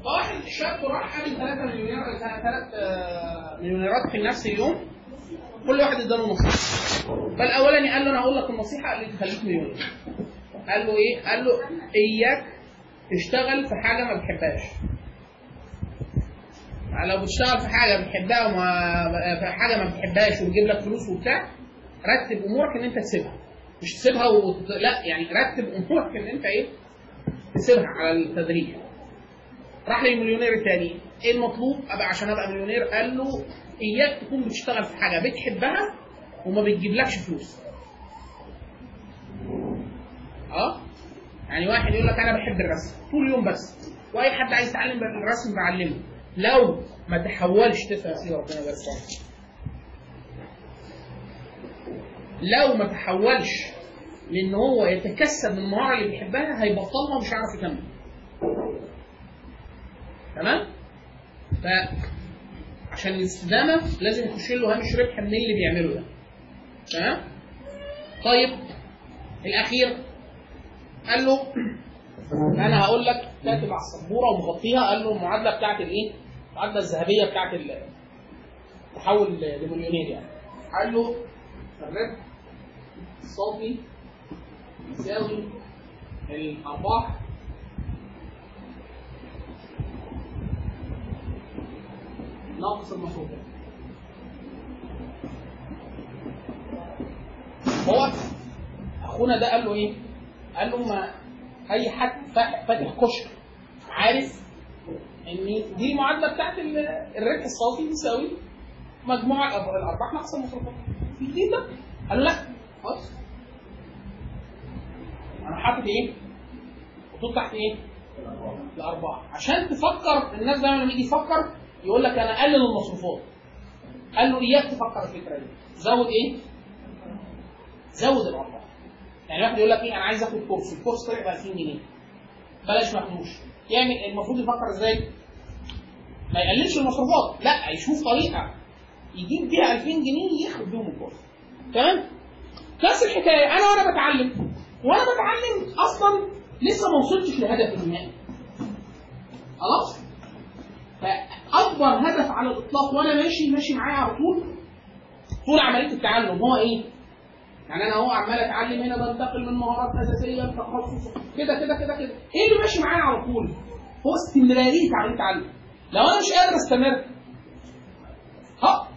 واحد شاب راح عامل 3 مليونير 3 مليونيرات في نفس اليوم كل واحد اداله نصيحه فالاولاني قال له انا هقول لك النصيحه قال لي تخليك مليونير قال له ايه؟ قال له اياك تشتغل في حاجه ما بتحبهاش يعني لو بتشتغل في حاجه بتحبها وما في حاجه ما بتحبهاش وتجيب لك فلوس وبتاع رتب امورك ان انت تسيبها مش تسيبها وت... لا يعني رتب امورك ان انت ايه تسيبها على التدريج راح للمليونير الثاني ايه المطلوب ابقى عشان ابقى مليونير قال له اياك تكون بتشتغل في حاجه بتحبها وما بتجيبلكش فلوس اه يعني واحد يقول لك انا بحب الرسم طول اليوم بس واي حد عايز يتعلم الرسم بعلمه لو ما تحولش تسمع سيدي ربنا يبارك فيك لو ما تحولش لان هو يتكسب من المهاره اللي بيحبها هيبطلها ومش هيعرف يكمل تمام فعشان الاستدامه لازم يخش له هامش ربح من اللي بيعمله ده تمام طيب الاخير قال له انا هقول لك كاتب على السبوره ومغطيها قال له المعادله بتاعت الايه؟ المعادله الذهبيه بتاعت التحول لمليونير يعني قال له الربح الصافي يساوي الارباح ناقص المصروفات هو اخونا ده قال له ايه؟ قال له ما اي حد فاتح كشك عارف ان دي المعادله بتاعت الربح الصافي بيساوي مجموع الارباح ناقص المصروفات في جديد ده؟ قال له لا خلاص انا حاطط ايه؟ خطوط تحت ايه؟ الارباح عشان تفكر الناس دايما لما يجي يفكر يقول لك انا اقلل المصروفات قال له اياك تفكر الفكره دي زود ايه؟ زود الارباح يعني واحد يقول لك ايه انا عايز اخد كورس الكورس طلع ب 2000 جنيه بلاش مفلوش يعمل المفروض يفكر ازاي؟ ما يقللش المصروفات لا يشوف طريقه يجيب بيها 2000 جنيه ياخد بيهم الكورس تمام؟ نفس الحكايه انا وانا بتعلم وانا بتعلم اصلا لسه ما وصلتش لهدف النهائي خلاص؟ فاكبر هدف على الاطلاق وانا ماشي ماشي معايا على طول طول عمليه التعلم هو ايه؟ يعني انا اهو عمال اتعلم هنا بنتقل من مهارات اساسيه لتخصص كده كده كده كده ايه اللي ماشي معايا على طول؟ هو استمراريه عمليه التعلم لو انا مش قادر استمر ها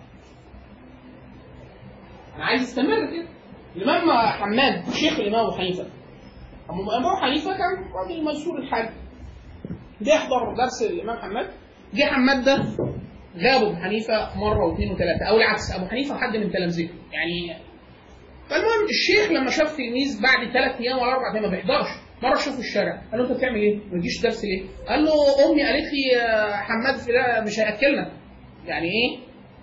انا عايز استمر كده الامام حماد شيخ الامام ابو حنيفه اما ابو حنيفه كان راجل مشهور الحال جه يحضر درس الامام حماد جه حماد ده غاب ابو حنيفه مره واثنين وثلاثه او العكس ابو حنيفه حد من تلامذته يعني فالمهم الشيخ لما شاف تلميذ بعد ثلاث ايام ولا اربع ايام ما بيحضرش مره شافه في الشارع قال له انت بتعمل ايه؟ ما تجيش درس ليه؟ قال له امي قالت لي حماد في ده مش هياكلنا يعني ايه؟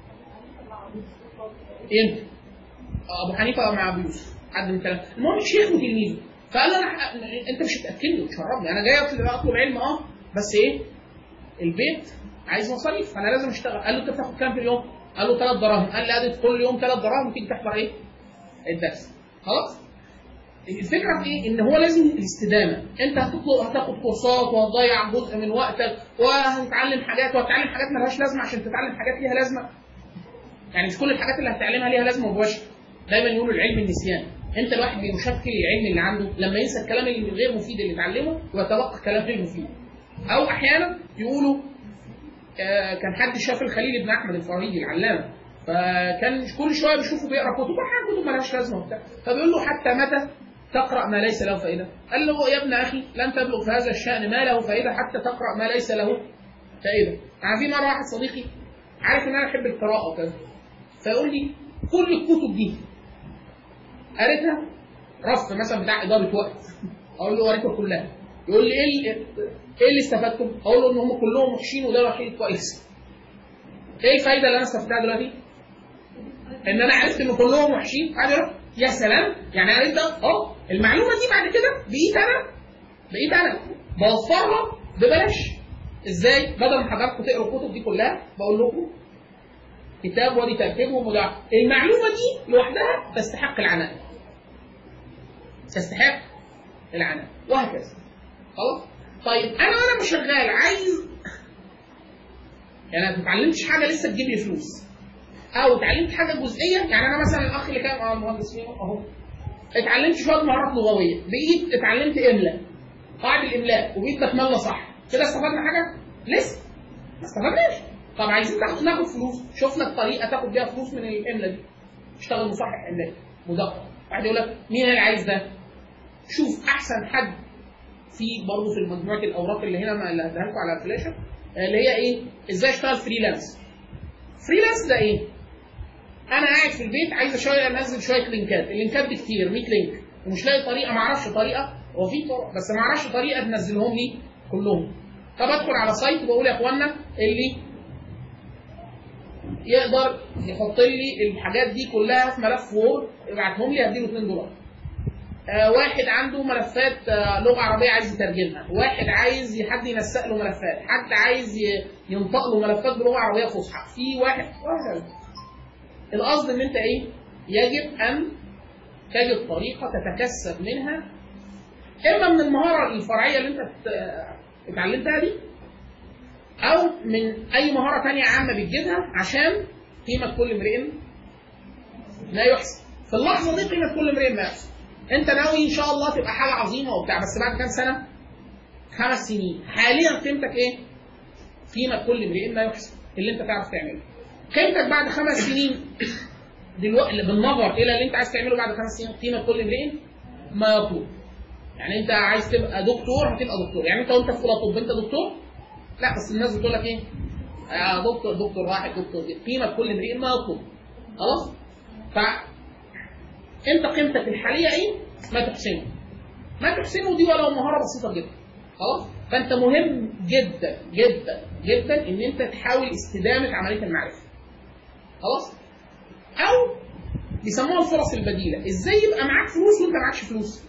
انت ابو حنيفه مع ابو يوسف حد من ثلاثه المهم الشيخ وتلميذه فقال له انا انت مش هتاكلني وتشربني انا جاي اطلب علم اه بس ايه؟ البيت عايز مصاريف فانا لازم اشتغل قال له انت بتاخد كام في اليوم؟ قال له ثلاث دراهم قال لي ادي كل يوم ثلاث دراهم وتيجي تحضر ايه؟ الدرس خلاص؟ الفكره في ايه؟ ان هو لازم الاستدامه، انت هتطلب هتاخد كورسات وهتضيع جزء من وقتك وهتتعلم حاجات وهتتعلم حاجات مالهاش لازمه عشان تتعلم حاجات ليها لازمه. يعني مش كل الحاجات اللي هتتعلمها ليها لازمه مباشره. دايما يقولوا العلم النسيان، انت الواحد بيشكل العلم اللي عنده لما ينسى الكلام اللي غير مفيد اللي اتعلمه ويتبقى الكلام غير مفيد. او احيانا يقولوا آه كان حد شاف الخليل بن احمد الفراهيدي العلامه فكان كل شويه بيشوفه بيقرا كتب احيانا كتب مالهاش لازمه وبتاع فبيقول له حتى متى تقرا ما ليس له فائده؟ قال له يا ابن اخي لن تبلغ في هذا الشان ما له فائده حتى تقرا ما ليس له فائده. يعني في مره واحد صديقي عارف ان انا احب القراءه وكذا فيقول لي كل الكتب دي قريتها رف مثلا بتاع اداره وقت اقول له قريتها كلها يقول لي ايه ايه اللي استفدتم؟ اقول له ان هم كلهم وحشين وده الوحيد كويس. ايه الفايده اللي انا استفدتها دلوقتي؟ ان انا عرفت ان كلهم وحشين قاعد يقول يا سلام يعني عرفت اه المعلومه دي بعد كده بقيت انا بقيت انا بوفرها ببلاش ازاي؟ بدل ما حضراتكم تقروا الكتب دي كلها بقول لكم كتاب ودي ترتيبه ومجاعة المعلومه دي لوحدها تستحق العناء تستحق العناء وهكذا خلاص؟ طيب انا وانا مش شغال عايز يعني انا ما اتعلمتش حاجه لسه تجيب لي فلوس او اتعلمت حاجه جزئيه يعني انا مثلا الاخ اللي كان اه المهندس مين اهو اتعلمت شويه مهارات لغويه بقيت اتعلمت املاء قاعده الاملاء وبقيت بتملى صح كده استفدنا حاجه لسه ما استفدناش طب عايزين تاخد ناخد فلوس شوف لك طريقه تاخد بيها فلوس من الاملاء دي اشتغل مصحح املاء مدقق واحد يقول لك مين اللي عايز ده شوف احسن حد في برضه في مجموعه الاوراق اللي هنا ما- اللي هديها لكم على الفلاشه اللي هي ايه ازاي اشتغل فريلانس فريلانس ده ايه انا قاعد في البيت عايز شويه انزل شويه لينكات اللينكات دي كتير 100 لينك ومش لاقي طريقه ما اعرفش طريقه هو في طرق بس ما اعرفش طريقه تنزلهم لي كلهم طب ادخل على سايت وبقول يا اخوانا اللي يقدر يحط لي الحاجات دي كلها في ملف وورد يبعتهم لي هديله 2 دولار آه، واحد عنده ملفات آه، لغه عربيه عايز يترجمها، واحد عايز حد ينسق له ملفات، حد عايز ي- ينطق له ملفات بلغه عربيه فصحى، في واحد وهكذا. القصد ان انت ايه؟ يجب ان تجد طريقه تتكسب منها اما من المهاره الفرعيه اللي انت ات- اتعلمتها دي او من اي مهاره تانية عامه بتجيبها عشان قيمه كل امرئ لا يحسن. في اللحظه دي قيمه كل امرئ ما يحسن. انت ناوي ان شاء الله تبقى حاجه عظيمه وبتاع بس بعد كام سنه؟ خمس سنين حاليا قيمتك ايه؟ قيمه كل امرئ ما يحسن اللي انت تعرف تعمله. قيمتك بعد خمس سنين دلوقتي بالنظر الى اللي انت عايز تعمله بعد خمس سنين قيمه كل امرئ ما يطلب. يعني انت عايز تبقى دكتور هتبقى دكتور، يعني انت وانت في اولى طب انت دكتور؟ لا بس الناس بتقول لك ايه؟ آه دكتور دكتور واحد دكتور دي. قيمه كل امرئ ما يطلب. خلاص؟ ف انت قيمتك الحاليه ايه؟ ما تحسنه. ما تحسنه دي ولو مهاره بسيطه جدا. خلاص؟ فانت مهم جدا جدا جدا ان انت تحاول استدامه عمليه المعرفه. خلاص؟ او بيسموها الفرص البديله، ازاي يبقى معاك فلوس وانت معكش فلوس؟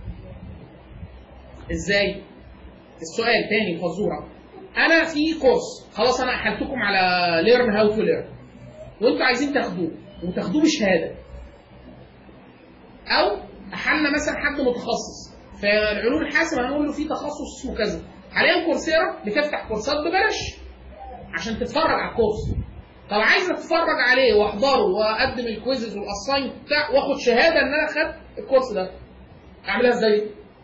ازاي؟ السؤال تاني فزوره انا في كورس خلاص انا احلتكم على ليرن هاو تو ليرن وانتوا عايزين تاخدوه وتاخدوه بشهاده او احلنا مثلا حد متخصص في العلوم الحاسبه هنقول له في تخصص اسمه كذا حاليا كورسيرا بتفتح كورسات ببلاش عشان تتفرج على الكورس طب عايز اتفرج عليه واحضره واقدم الكويزز والاساين بتاع واخد شهاده ان انا خدت الكورس ده اعملها ازاي؟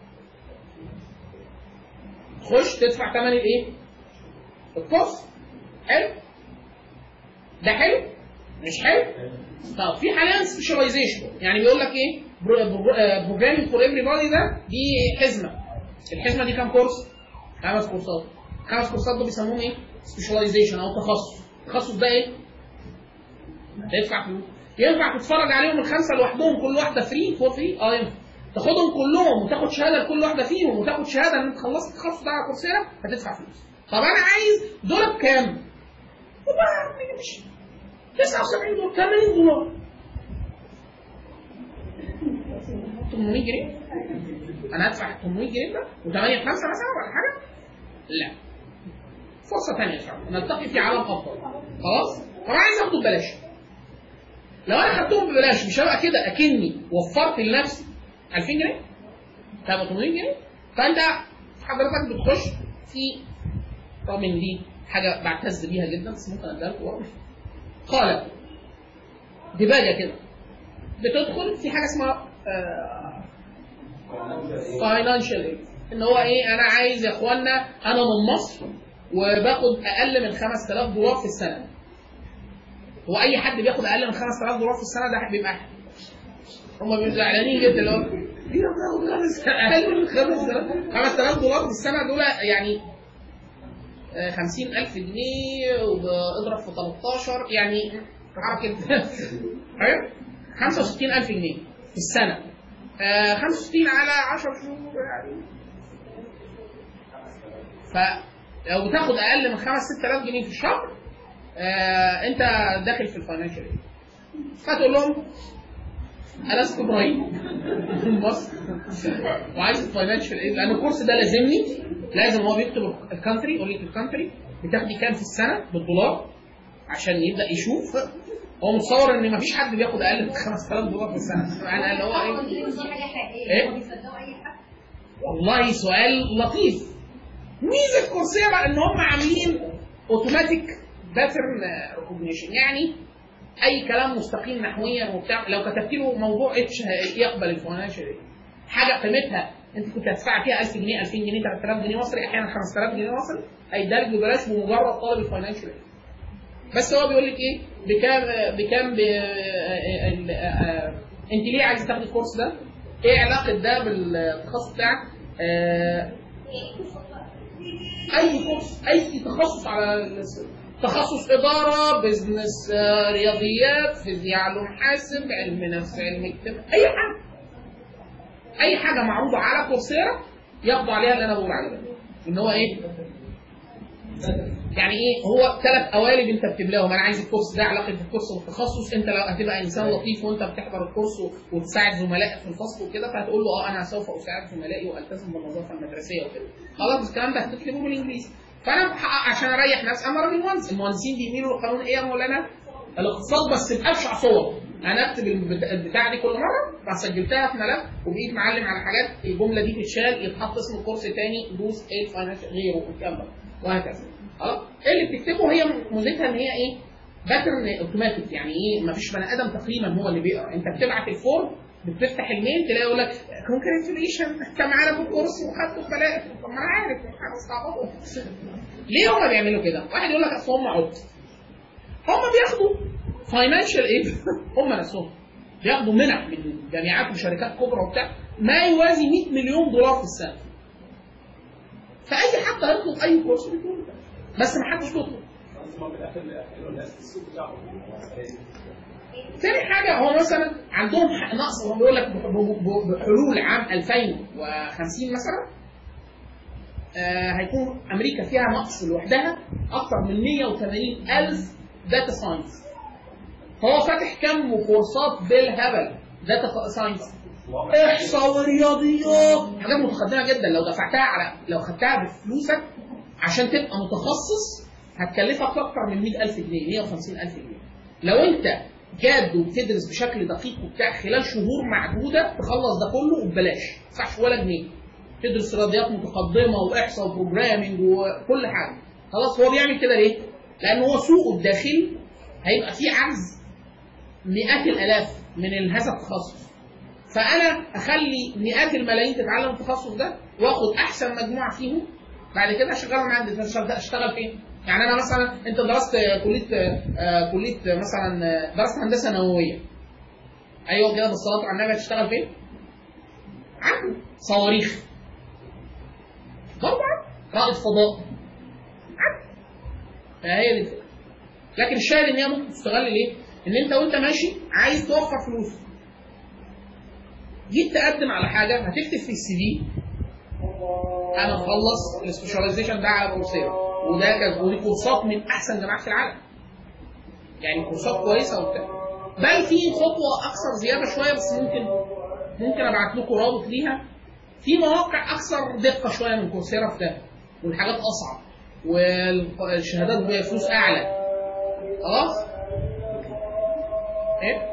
تخش تدفع ثمن الايه؟ الكورس حلو؟ ده حلو؟ مش حلو؟ طب في حاليا سبيشاليزيشن يعني بيقول لك ايه؟ بروجرامينج فور ايفري بادي ده دي حزمه الحزمه دي كام كورس؟ خمس كورسات خمس كورسات دول بيسموهم ايه؟ سبيشاليزيشن او تخصص التخصص ده ايه؟ هتدفع فلوس ينفع تتفرج عليهم الخمسه لوحدهم كل واحده فري فور فري؟ اه ينفع تاخدهم كلهم وتاخد شهاده لكل واحده فيهم وتاخد شهاده ان انت خلصت التخصص ده على كورسيرا هتدفع فلوس طب انا عايز دول بكام؟ والله مش 79 دولار 80 دولار 800 جنيه انا هدفع 800 جنيه ده و8 5 مثلا ولا حاجه؟ لا فرصه ثانيه ان شاء الله نلتقي في عالم افضل خلاص؟ طب انا عايز اخده ببلاش لو انا خدتهم ببلاش مش هبقى كده اكني وفرت لنفسي 2000 جنيه تبقى 800 جنيه فانت حضرتك بتخش في طبعا دي حاجه بعتز بيها جدا بس ممكن اديها لكم برضه. قال دباجه كده بتدخل في حاجه اسمها فاينانشال ان هو ايه انا عايز يا اخوانا انا من مصر وباخد اقل من 5000 دولار في السنه هو اي حد بياخد اقل من 5000 دولار في السنه ده بيبقى هم بيبقوا زعلانين جدا اللي هو ايه ده بتاخد خمس اقل من 5000 5000 دولار في السنه دول يعني آه، 50000 جنيه واضرب في 13 يعني عارف كده ايوه 65000 جنيه في السنه آه 65 على 10 شهور يعني فلو بتاخد اقل من 5 6000 جنيه في الشهر آه انت داخل في الفاينانشال ايد فتقول لهم انا اسمي ابراهيم من مصر وعايز الفاينانشال ايد لان الكورس ده لازمني لازم هو بيكتب الكانتري يقول لك الكانتري بتاخدي كام في السنه بالدولار عشان يبدا يشوف هو متصور ان مفيش حد بياخد اقل من 5000 دولار في السنه يعني اللي هو ايه دي حاجه حقيقيه إيه؟ هو بيصدقوا اي حد والله سؤال لطيف ميزه كورسيرا ان هم عاملين اوتوماتيك باترن ريكوجنيشن يعني اي كلام مستقيم نحويا وبتاع لو كتبت له موضوع اتش يقبل الفاينانشال ايد حاجه قيمتها انت كنت هتدفع فيها 1000 جنيه 2000 جنيه 3000 جنيه مصري احيانا 5000 جنيه مصري هيدالك ببلاش بمجرد طلب الفاينانشال ايد بس هو بيقول لك ايه بكام بكام ب... ال- آه، انت ليه عايز تاخد الكورس ده؟ ايه علاقه ده بالتخصص بتاعك؟ آه، اي كورس اي تخصص على الس- تخصص اداره بزنس آه، رياضيات فيزياء علوم حاسب علم نفس علم اجتماع اي حاجه اي حاجه معروضه على كورسيرا ياخدوا عليها اللي انا بقول عليه ده. ان هو ايه يعني ايه هو ثلاث قوالب انت بتملاهم انا عايز الكورس ده علاقه بالكورس والتخصص انت لو هتبقى انسان لطيف وانت بتحضر الكورس و- وتساعد زملائك في الفصل وكده فهتقول له اه انا سوف اساعد زملائي والتزم بالنظافه المدرسيه وكده خلاص الكلام ده هتكتبه بالانجليزي فانا بح- عشان اريح نفسي انا راجل مهندس المهندسين بيميلوا لقانون ايه يا مولانا؟ الاقتصاد بس بابشع صور انا اكتب البت- البتاع دي كل مره فسجلتها في ملف وبقيت معلم على حاجات الجمله دي تتشال يتحط اسم الكورس تاني دوس ايه فاينانشال غيره والكلام ده وهكذا خلاص اللي بتكتبه هي ميزتها ان هي ايه باترن اوتوماتيك يعني ايه مفيش بني ادم تقريبا هو اللي بيقرا انت بتبعت الفورم بتفتح الميل تلاقي يقول لك كونجراتيوليشن انت معانا في الكورس وخدته ببلاش طب ما انا عارف حاجه صعبه ليه هم بيعملوا كده؟ واحد يقول لك اصل هم عبط هم بياخدوا فاينانشال ايه هم نفسهم بياخدوا منح من جامعات وشركات كبرى وبتاع ما يوازي 100 مليون دولار في السنه فاي حد هيطلب اي كورس بيكون بس ما حدش بيطلب تاني حاجة هو مثلا عندهم ح- نقص هو بيقول لك بح- ب- ب- بحلول عام 2050 مثلا آه هيكون أمريكا فيها نقص لوحدها أكثر من 180 ألف داتا ساينس هو فاتح كم كورسات بالهبل داتا ساينس احصاء ورياضيات حاجات متقدمه جدا لو دفعتها على لو خدتها بفلوسك عشان تبقى متخصص هتكلفك اكتر من 100000 جنيه 150000 جنيه لو انت جاد وبتدرس بشكل دقيق وبتاع خلال شهور معدوده تخلص ده كله وببلاش ما تدفعش ولا جنيه تدرس رياضيات متقدمه واحصاء وبروجرامنج وكل حاجه خلاص هو بيعمل كده ليه؟ لان هو سوقه الداخلي هيبقى فيه عجز مئات الالاف من هذا التخصص فانا اخلي مئات الملايين تتعلم التخصص ده واخد احسن مجموعه فيهم بعد كده اشغلهم عندي فاشتغل- اشتغل فين؟ يعني انا مثلا انت درست كليه آه، كليه مثلا آه، درست هندسه نوويه ايوه كده بالصلاه على النبي هتشتغل فين؟ عنده صواريخ برضه عنده رائد فضاء عنده فهي دي الفكره لكن الشاهد ان هي ممكن تستغل ليه؟ ان انت وانت ماشي عايز توفر فلوس جيت تقدم على حاجه هتكتب في السي في انا مخلص السبيشاليزيشن ده على كورسيرا وده كان ودي كورسات من احسن جامعات في العالم يعني كورسات كويسه وبتاع بل في خطوه اكثر زياده شويه بس ممكن ممكن ابعت لكم رابط ليها في مواقع اكثر دقه شويه من كورسيرا في ده والحاجات اصعب والشهادات بفلوس اعلى خلاص ايه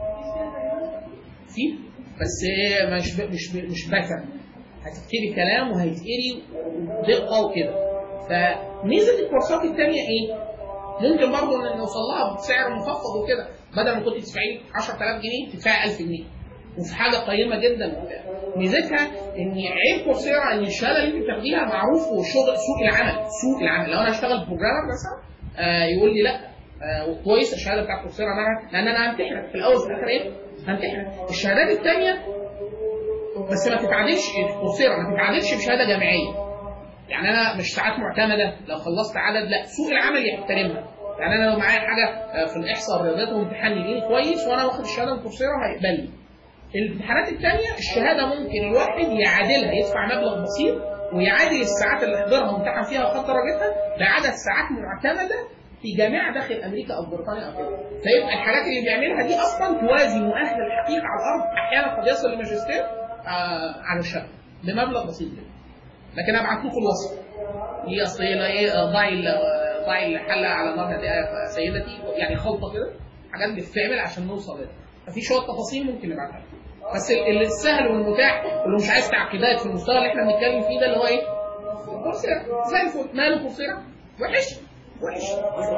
في بس هي مش مش مش باترن هتكتبي كلام وهيتقري ودقه وكده فميزه الكورسات الثانيه ايه؟ ممكن برضه ان نوصل لها بسعر مخفض وكده بدل ما كنت تدفعي 10000 جنيه تدفعي 1000 جنيه وفي حاجه قيمه جدا وبتاع ميزتها ان عيب كورسيرا ان الشهاده اللي انت بتاخديها معروف وشغل سوق العمل سوق العمل لو انا هشتغل بروجرامر مثلا آه يقول لي لا آه كويس الشهاده بتاعت كورسيرا انا لان انا همتحنك في الاول وفي الاخر ايه؟ همتحنك الشهادات الثانيه بس ما تتعادلش كورسيرا ما تتعادلش بشهاده جامعيه يعني انا مش ساعات معتمده لو خلصت عدد لا سوق العمل يحترمها يعني انا لو معايا حاجه آه، في الاحصاء الرياضيات وامتحان يجيلي كويس وانا واخد الشهاده من كورسيرا هيقبلني الامتحانات الثانيه الشهاده ممكن الواحد يعادلها يدفع مبلغ بسيط ويعادل الساعات اللي حضرها وامتحن فيها وخد درجتها بعدد ساعات معتمده في جامعه داخل امريكا او بريطانيا او كده فيبقى الحاجات اللي بيعملها دي اصلا توازي مؤهل الحقيقه على الارض احيانا قد يصل لماجستير آه على الشهاده بمبلغ بسيط جدا لكن ابعت لكم الوصف هي اصل هي ايه آه، ضعي ال- آه، ضعي الحله على نار هادئه يا سيدتي يعني خلطه كده حاجات بتتعمل عشان نوصل لده ففي شويه تفاصيل ممكن نبعتها لكم. بس ال- السهل والمتاح واللي مش عايز تعقيدات في المستوى اللي احنا بنتكلم فيه ده اللي هو ايه؟ كورسيرا زي الفل ماله كورسيرا؟ وحش وحش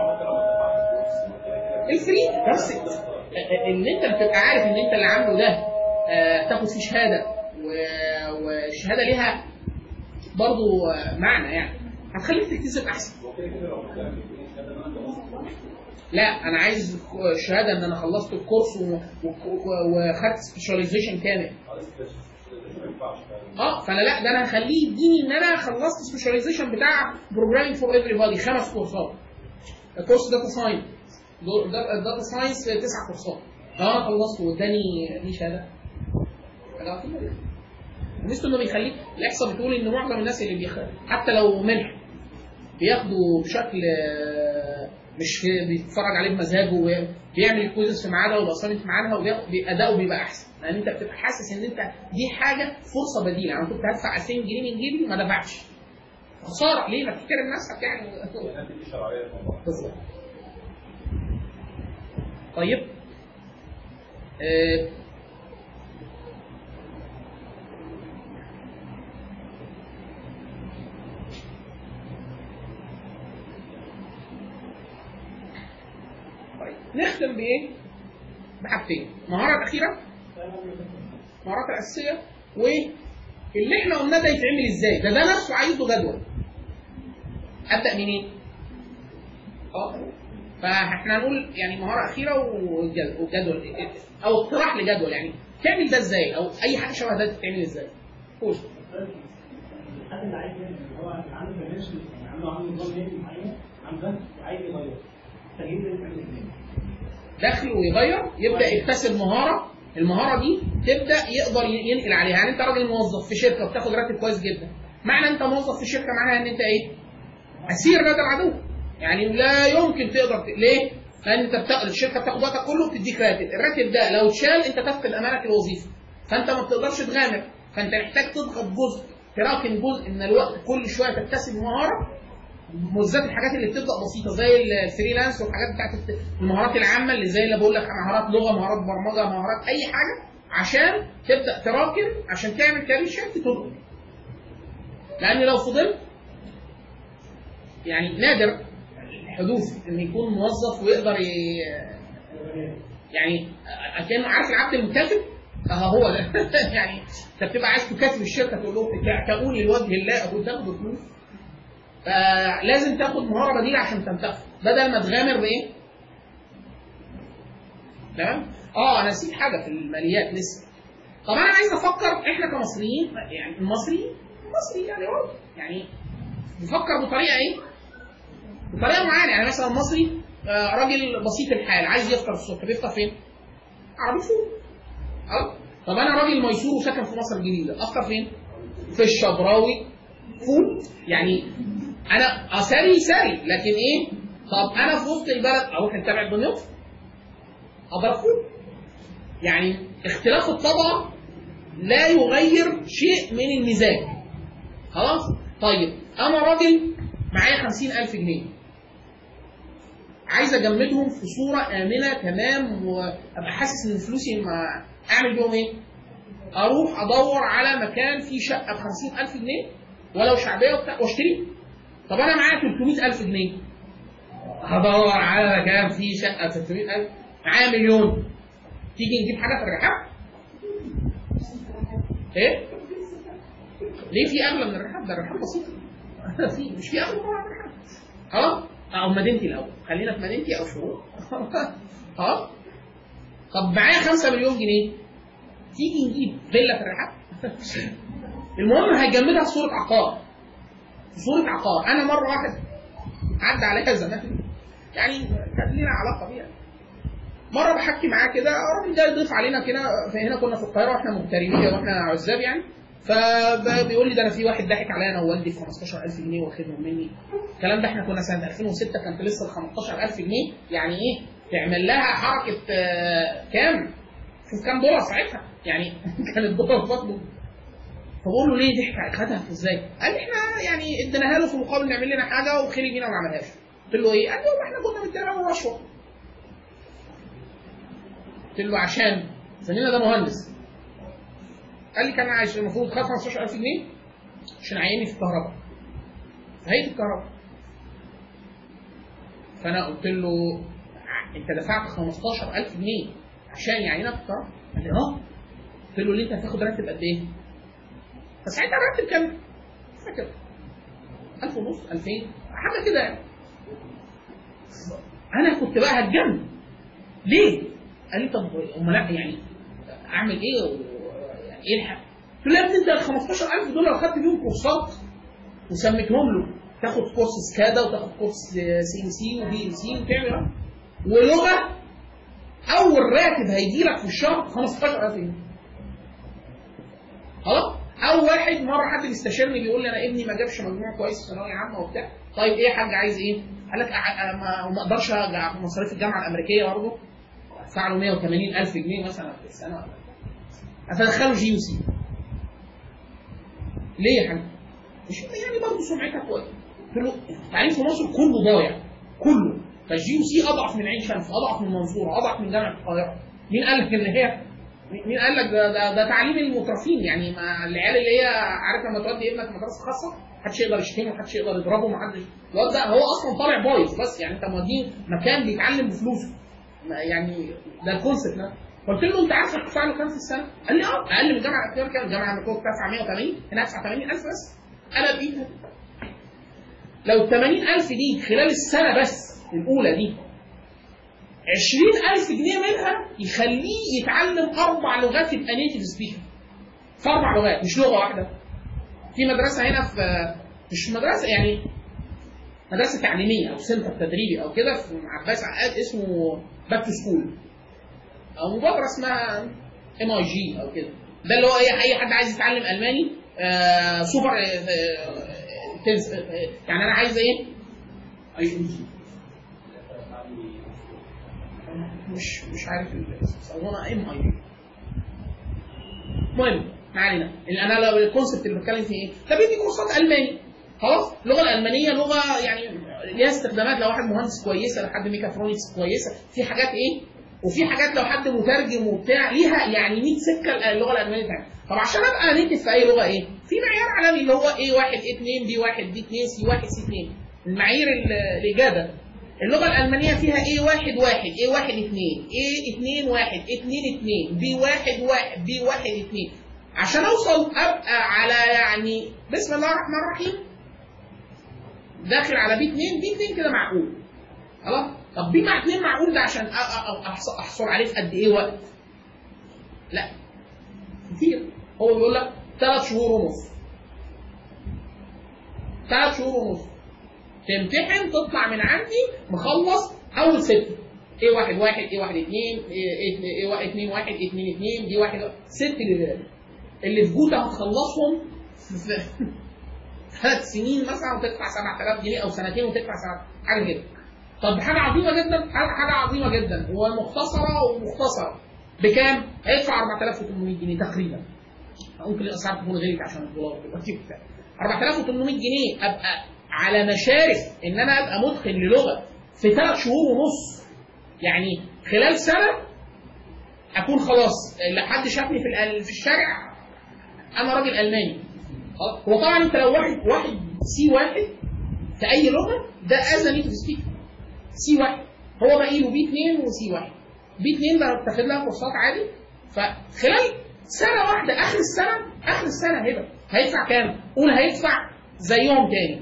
الفري بس ان انت بتبقى عارف ان انت اللي عامله ده آه، تاخد فيه شهاده و- والشهاده ليها برضو آه، معنى يعني هتخليك تكتسب احسن لا انا عايز شهاده ان انا خلصت الكورس و- و- و- وخدت سبيشاليزيشن كامل اه فانا لا ده انا هخليه يديني ان انا خلصت سبيشاليزيشن بتاع بروجرامينج فور ايفري بادي خمس كورسات الكورس داتا ساينس الداتا ساينس تسع كورسات اه انا خلصت واداني دي شهاده حاجه عظيمة جدا. ميزته انه بيخليك الاحصاء بتقول ان معظم الناس اللي بيخ... حتى لو منح بياخدوا بشكل آه، مش في- بيتفرج عليه بمزاجه وبيعمل الكويزز في ميعادها والاسايمنت في ميعادها وبياخد- اداؤه بيبقى احسن لان انت بتبقى حاسس ان انت دي حاجه فرصه بديله يعني انا كنت هدفع 2000 جنيه من جيبي ما دفعتش خساره ليه ما تحترم نفسك يعني بالظبط طيب آه، طيب نختم بايه؟ بحاجتين المهاره الاخيره المهارات الاساسيه واللي احنا قلناه ده يتعمل ازاي؟ ده ده نفسه عايز له جدول ابدا منين؟ اه فاحنا هنقول يعني مهاره اخيره وجد- وجدول او اقتراح لجدول يعني تعمل ده ازاي او اي حاجه شبه ده تتعمل ازاي؟ قول الحد اللي عايز يعمل اللي هو اللي عنده فاينانشال يعني عنده عنده نظام مالي معين عنده وعايز يغير تغيير ده يتعمل ازاي؟ دخل ويغير يبدا يكتسب مهاره المهاره دي تبدا يقدر ينقل عليها يعني انت راجل موظف في شركه وبتاخد راتب كويس جدا معنى انت موظف في شركه معناها ان انت ايه اسير لدى العدو يعني لا يمكن تقدر ت... ليه لان انت بتا... الشركه بتاخد وقتك كله بتديك راتب الراتب ده لو اتشال انت تفقد امانه الوظيفه فانت ما بتقدرش تغامر فانت محتاج تضغط جزء تراكم جزء من الوقت كل شويه تكتسب مهاره بالذات الحاجات اللي بتبدا بسيطه زي الفريلانس والحاجات بتاعت المهارات العامه اللي زي اللي بقول لك مهارات لغه مهارات برمجه مهارات اي حاجه عشان تبدا تراكم عشان تعمل كارير شيفت تنقل لان لو فضلت يعني نادر حدوث ان يكون موظف ويقدر ي... يعني كان عارف العبد المكاتب اه هو ده يعني انت بتبقى عايز تكاتب الشركه تقول لهم تقول لوجه الله ابو تاخد فلوس فلازم تاخد مهاره بديله عشان تنتقل بدل ما تغامر بايه؟ تمام؟ اه انا نسيت حاجه في الماليات لسه طب انا عايز افكر احنا كمصريين يعني المصري مصري يعني هو يعني بيفكر بطريقه ايه؟ بطريقه معينه يعني مثلا المصري آه، راجل بسيط الحال عايز يفطر الصبح بيفطر فين؟ عربي فول اه طب انا راجل ميسور وساكن في مصر الجديده افطر فين؟ في الشبراوي فول يعني انا اساري ساري لكن ايه طب انا في وسط البلد اروح نتابع دمياط اضرب فول يعني اختلاف الطبقه لا يغير شيء من المزاج خلاص طيب انا راجل معايا خمسين ألف جنيه عايز اجمدهم في صوره امنه تمام وابقى حاسس ان فلوسي ما اعمل بيهم ايه؟ اروح ادور على مكان فيه شقه ب 50000 جنيه ولو شعبيه وبتاع واشتريه طب انا معايا 300000 جنيه هدور على مكان فيه شقه ب 300000 معايا مليون تيجي نجيب حاجه في الرحاب ايه؟ ليه في اغلى من الرحاب؟ ده الرحاب بسيط في مش في اغلى طبعا من الرحاب خلاص؟ او مدينتي الاول خلينا في مدينتي او شروق خلاص؟ طب معايا 5 مليون جنيه تيجي نجيب فيلا في الرحاب المهم هيجمدها في صوره عقار في صوره عقار انا مره واحد عدى عليها زمان يعني كانت لنا علاقه بيها مره بحكي معاه كده الراجل ده يضيف علينا كده فهنا كنا في القاهره واحنا مغتربين واحنا عزاب يعني فبيقول لي ده انا في واحد ضحك عليا انا ووالدي في 15000 جنيه واخدهم مني الكلام ده احنا كنا سنه 2006 كانت لسه ال 15000 جنيه يعني ايه تعمل لها حركه آه، كام شوف كام دولار ساعتها يعني كان الدولار فضله فبقول له ليه ضحك خدها ازاي؟ قال لي احنا يعني اديناها له في مقابل نعمل لنا حاجه وخلي بينا وما عملهاش قلت له ايه؟ قال لي والله احنا كنا مدينا له رشوه قلت له عشان زميلنا ده مهندس قال لي كان عايش المفروض خد 15000 جنيه عشان عيني في الكهرباء في هيئه الكهرباء فانا قلت له ع- انت دفعت 15000 جنيه عشان يعينك في الطرف قال لي اه قلت له ليه انت هتاخد راتب قد ايه؟ فساعتها الراتب كان مش فاكر 1000 ونص 2000 حاجه كده يعني انا كنت بقى هتجنن ليه؟ قال لي طب امال لا يعني اعمل ايه و... يعني ايه الحق؟ قلت له يا ابني انت ال 15000 دول لو خدت بيهم كورسات وسميتهم له تاخد كورس سكادا وتاخد كورس سي ام سي وبي ام سي وتعمل إيه؟ ولغه اول راتب هيجي لك في الشهر 15000 جنيه خلاص او واحد مره حد بيستشيرني بيقول لي انا ابني ما جابش مجموع كويس في ثانويه عامه وبتاع طيب ايه يا حاج عايز ايه؟ قال لك أع- أ- ما ما اقدرش ارجع في مصاريف الجامعه الامريكيه برضه ادفع له 180 الف جنيه مثلا في السنه اتدخله جي يو سي ليه يا حاج؟ مش يعني برضه سمعتها كويس قلت له التعليم في مصر كله ضايع كله فالجي يو سي اضعف من عين شمس اضعف من المنصوره اضعف من جامعه القاهره مين قال لك ان هي مين قال لك ده, ده, ده تعليم المترفين يعني ما العيال اللي هي عارف لما تودي ابنك مدرسه خاصه محدش يقدر يشتمه محدش يقدر يضربه محدش الواد ده هو اصلا طالع بايظ بس يعني انت موديه مكان بيتعلم بفلوسه ما- يعني ده الكونسيبت ده قلت له انت عارف هتدفع له كام في السنه؟ قال لي اه اقل من الجامعه الامريكيه كام؟ الجامعه الامريكيه بتدفع 180 هنا هدفع 80000 بس انا بايدي لو ال 80000 دي خلال السنه بس الاولى دي 20000 جنيه منها يخليه يتعلم اربع لغات يبقى نيتف سبيكر في اربع لغات مش لغه واحده في مدرسه هنا في مش مدرسه يعني مدرسه تعليميه او سنتر تدريبي او كده في عباس عقاد اسمه باك تو سكول او مبادره اسمها ام اي جي او كده ده اللي هو اي اي حد عايز يتعلم الماني آه سوبر آه آه تنس آه آه، يعني انا عايز ايه؟ اي ام جي مش مش عارف الاسم اظن ام اي جي المهم ما علينا اللي انا لو الكونسبت اللي بتكلم فيه ايه؟ ده بيدي كورسات الماني خلاص اللغه الالمانيه لغه يعني ليها استخدامات لو واحد مهندس كويسه لو حد ميكاترونكس كويسه في حاجات ايه وفي حاجات لو حد مترجم وبتاع ليها يعني 100 سكه اللغه الالمانيه بتاعتها طب عشان ابقى نيتف في اي لغه ايه؟ في معيار عالمي اللي هو ايه 1 ايه 2 بي 1 بي 2 سي 1 سي 2 المعايير ال- الاجابه اللغه الالمانيه فيها ايه 1 1 ايه 1 2 ايه 2 1 2 2 بي 1 1 بي 1 2 عشان اوصل ابقى على يعني بسم الله الرحمن الرحيم داخل على بي 2 بي 2 كده معقول خلاص طب بي مع 2 معقول ده عشان أ- أ- أ- أحص- احصل عليه في قد ايه وقت لا كتير هو بيقول لك ثلاث شهور ونص ثلاث شهور ونص تمتحن تطلع من عندي مخلص اول ست ايه واحد واحد ايه واحد اتنين ايه ايه ايه واحد اتنين واحد اتنين اتنين دي واحد ست ليفلات اللي في جوده هتخلصهم في ثلاث سنين مثلا وتدفع 7000 جنيه او سنتين وتدفع سنة حاجه كده طب حاجه عظيمه جدا حاجه حاجة عظيمه جدا ومختصره ومختصره بكام؟ هيدفع 4800 جنيه تقريبا ممكن الاسعار تكون غلت عشان الدولار دلوقتي وبتاع 4800 جنيه ابقى على مشارف ان انا ابقى متقن للغه في ثلاث شهور ونص يعني خلال سنه اكون خلاص لحد شافني في الأل- في الشارع انا راجل الماني خلاص؟ هو طبعا انت لو واحد واحد سي واحد في اي لغه ده از نيتف سبيكر سي واحد هو باقي له بي 2 وسي واحد بي 2 ده بتاخد لها كورسات عادي فخلال سنه واحده اخر السنه اخر السنه هيبقى هيدفع كام؟ قول هيدفع زيهم تاني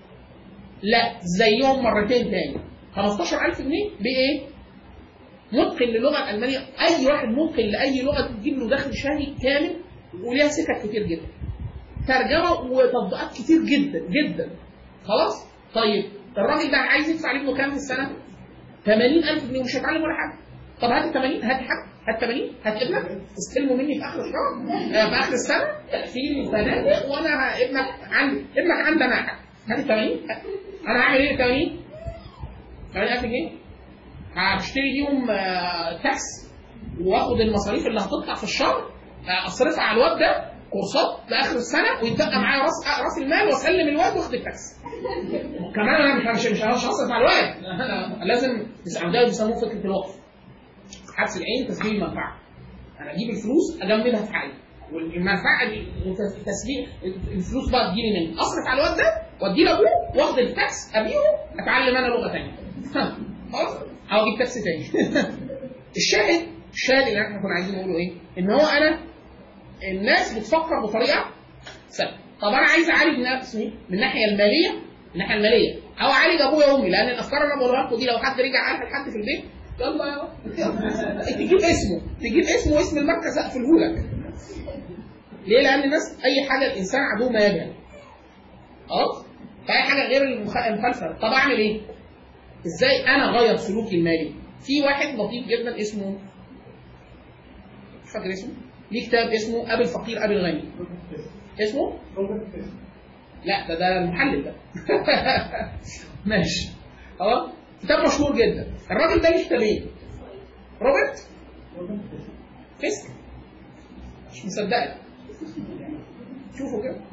لا زيهم مرتين تاني 15000 جنيه بايه؟ متقن للغه الالمانيه اي واحد متقن لاي لغه تجيب له دخل شهري كامل وليها سكك كتير جدا ترجمه وتطبيقات كتير جدا جدا خلاص طيب الراجل ده عايز يدفع ابنه كام في السنه 80000 جنيه ومش هيتعلم ولا حاجه طب هات ال 80 هات حاجه هات 80 هات ابنك استلمه مني في اخر الشهر آه، في اخر السنه تقفيل فنادق وانا ه- ابنك عندي ابنك عندي انا حاجه هات ال 80 انا هعمل ايه ال 80 80000 جنيه هشتري بيهم آه، تاكس واخد المصاريف اللي هتطلع في الشهر آه، اصرفها على الواد ده كورسات لاخر السنه ويتبقى معايا راس آه، راس المال واسلم الواد واخد التاكس كمان انا مش مش مش مش هصرف على الواد انا لازم ده بيسموه فكره الوقف حبس العين تسليم المنفعه انا اجيب الفلوس اجمدها في حالي والمنفعه دي تسليم الفلوس بقى تجيلي مني اصرف على الواد ده واديه لابوه واخد التاكس ابيعه اتعلم انا لغه ثانيه خلاص او اجيب تاكسي تاني الشاهد الشاهد اللي احنا كنا عايزين نقوله ايه؟ ان هو انا الناس بتفكر بطريقه سهله طب انا عايز اعالج نفسي من الناحيه الماليه من الناحيه الماليه او اعالج ابويا وامي لان الافكار اللي انا بقولها لكم دي لو حد رجع قالها لحد في البيت يلا يا تجيب اسمه تجيب اسمه واسم المركز اقفله لك ليه؟ لان الناس اي حاجه الانسان عدو ما يجهل خلاص؟ فاي حاجه غير المخ- المخالفه طب اعمل ايه؟ ازاي انا اغير سلوكي المالي؟ في واحد لطيف جدا اسمه مش فاكر اسمه ليه كتاب اسمه ابي الفقير ابي الغني اسمه لا ده ده المحلل ده ماشي خلاص كتاب مشهور جدا الراجل ده ليه كتابين روبرت فيسك مش مصدقك شوفوا كده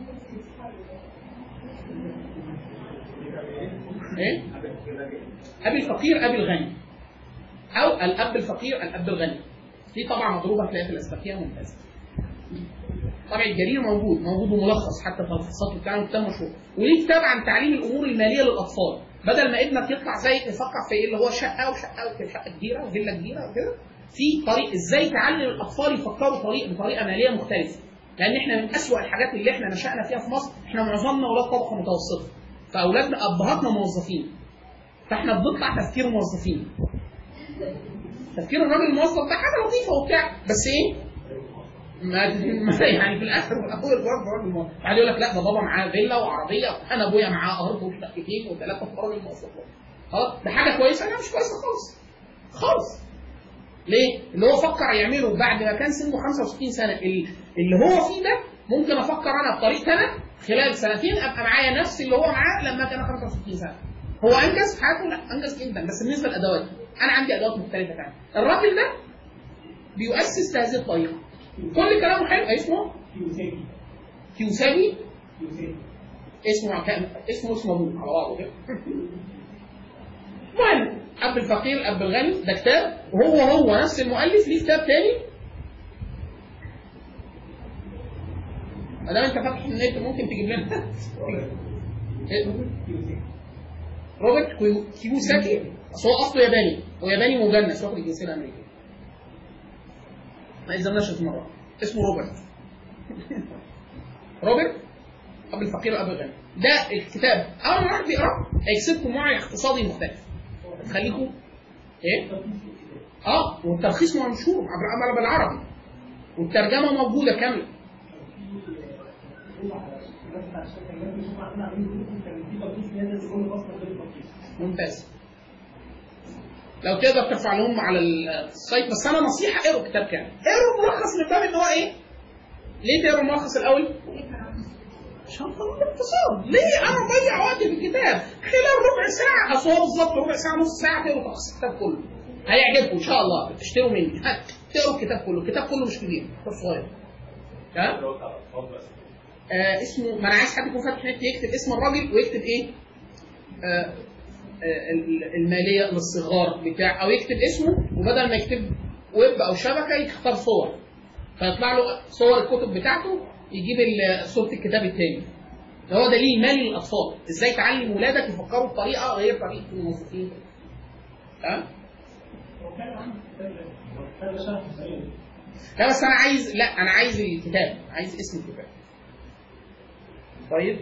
ايه ابي الفقير ابي الغني او الاب الفقير الاب الغني دي طبعا مضروبه هتلاقيها في الاسبقيه ممتازه طبع الجرير موجود موجود وملخص حتى في الفصات بتاعه كتاب مشهور وليه كتاب عن تعليم الامور الماليه للاطفال بدل ما ابنك يطلع زي يفكر في اللي هو شقه وشقه وكده شقه كبيره وفيلا كبيره وكده في طريق ازاي تعلم الاطفال يفكروا طريق بطريقه ماليه مختلفه لان احنا من اسوأ الحاجات اللي احنا نشأنا فيها في مصر احنا معظمنا اولاد طبقه متوسطه فاولادنا ابهاتنا موظفين فاحنا بنطلع تفكير موظفين تفكير الراجل الموظف ده حاجه لطيفه وبتاع بس ايه ما ما- يعني في الاخر اخويا برضه راجل موظف بعد يقول لك لا ده بابا معاه فيلا وعربيه انا ابويا معاه ارض وشقتين وثلاثه في راجل موظف خلاص ده حاجه كويسه لا مش كويسه خالص خالص ليه؟ اللي هو فكر يعمله بعد ما كان سنه 65 سنه ال- اللي هو فيه ده ممكن افكر انا بطريقتي انا خلال سنتين ابقى معايا نفس اللي هو معاه لما كان 65 سنه. هو انجز في حياته؟ لا انجز جدا بس بالنسبه لادواته انا عندي ادوات مختلفه تماما. الراجل ده بيؤسس هذه الطريقه. كل كلامه حلو اسمه كيوساكي كيوساوي كيوساكي اسمه كان اسمه اسمه ابوه على بعضه كده. المهم اب الفقير اب الغني ده كتاب وهو هو نفس المؤلف ليه كتاب تاني ما دام انت فاتح النت ممكن تجيب لنا إيه؟ كيوساكي روبرت كيو- كيوساكي اصل هو اصله ياباني هو ياباني مجنس واخد الجنسيه الامريكيه ما يلزمناش اسمه مره اسمه روبرت روبرت اب الفقير واب الغني ده الكتاب اول ما واحد بيقراه هيكسبكم وعي اقتصادي مختلف تخليكم ايه؟ اه والتلخيص منشور عبر عمل بالعربي والترجمه موجوده كامله ممتاز لو تقدر ترفع لهم على السايت بس انا نصيحه اقروا الكتاب كامل اقروا ملخص من باب ان هو ايه؟ ليه تقروا الملخص الاول؟ عشان قانون الاقتصاد ليه انا اضيع وقتي في الكتاب خلال ربع ساعه اصل هو بالظبط ربع ساعه نص ساعه تقروا تلخيص الكتاب كله هيعجبكم ان شاء الله تشتروا مني هات تقروا الكتاب كله الكتاب كله مش كبير كتاب صغير ها آه اسمه ما انا عايز حد يكون فاتح نت يكتب اسم الراجل ويكتب ايه آه آه ال- الماليه للصغار بتاع او يكتب اسمه وبدل ما يكتب ويب او شبكه يختار صور فيطلع له صور الكتب بتاعته يجيب ال- صوره الكتاب الثاني هو دليل مالي للاطفال ازاي تعلم ولادك يفكروا بطريقه غير طريقه الموظفين تمام لا بس انا عايز لا انا عايز الكتاب عايز اسم الكتاب طيب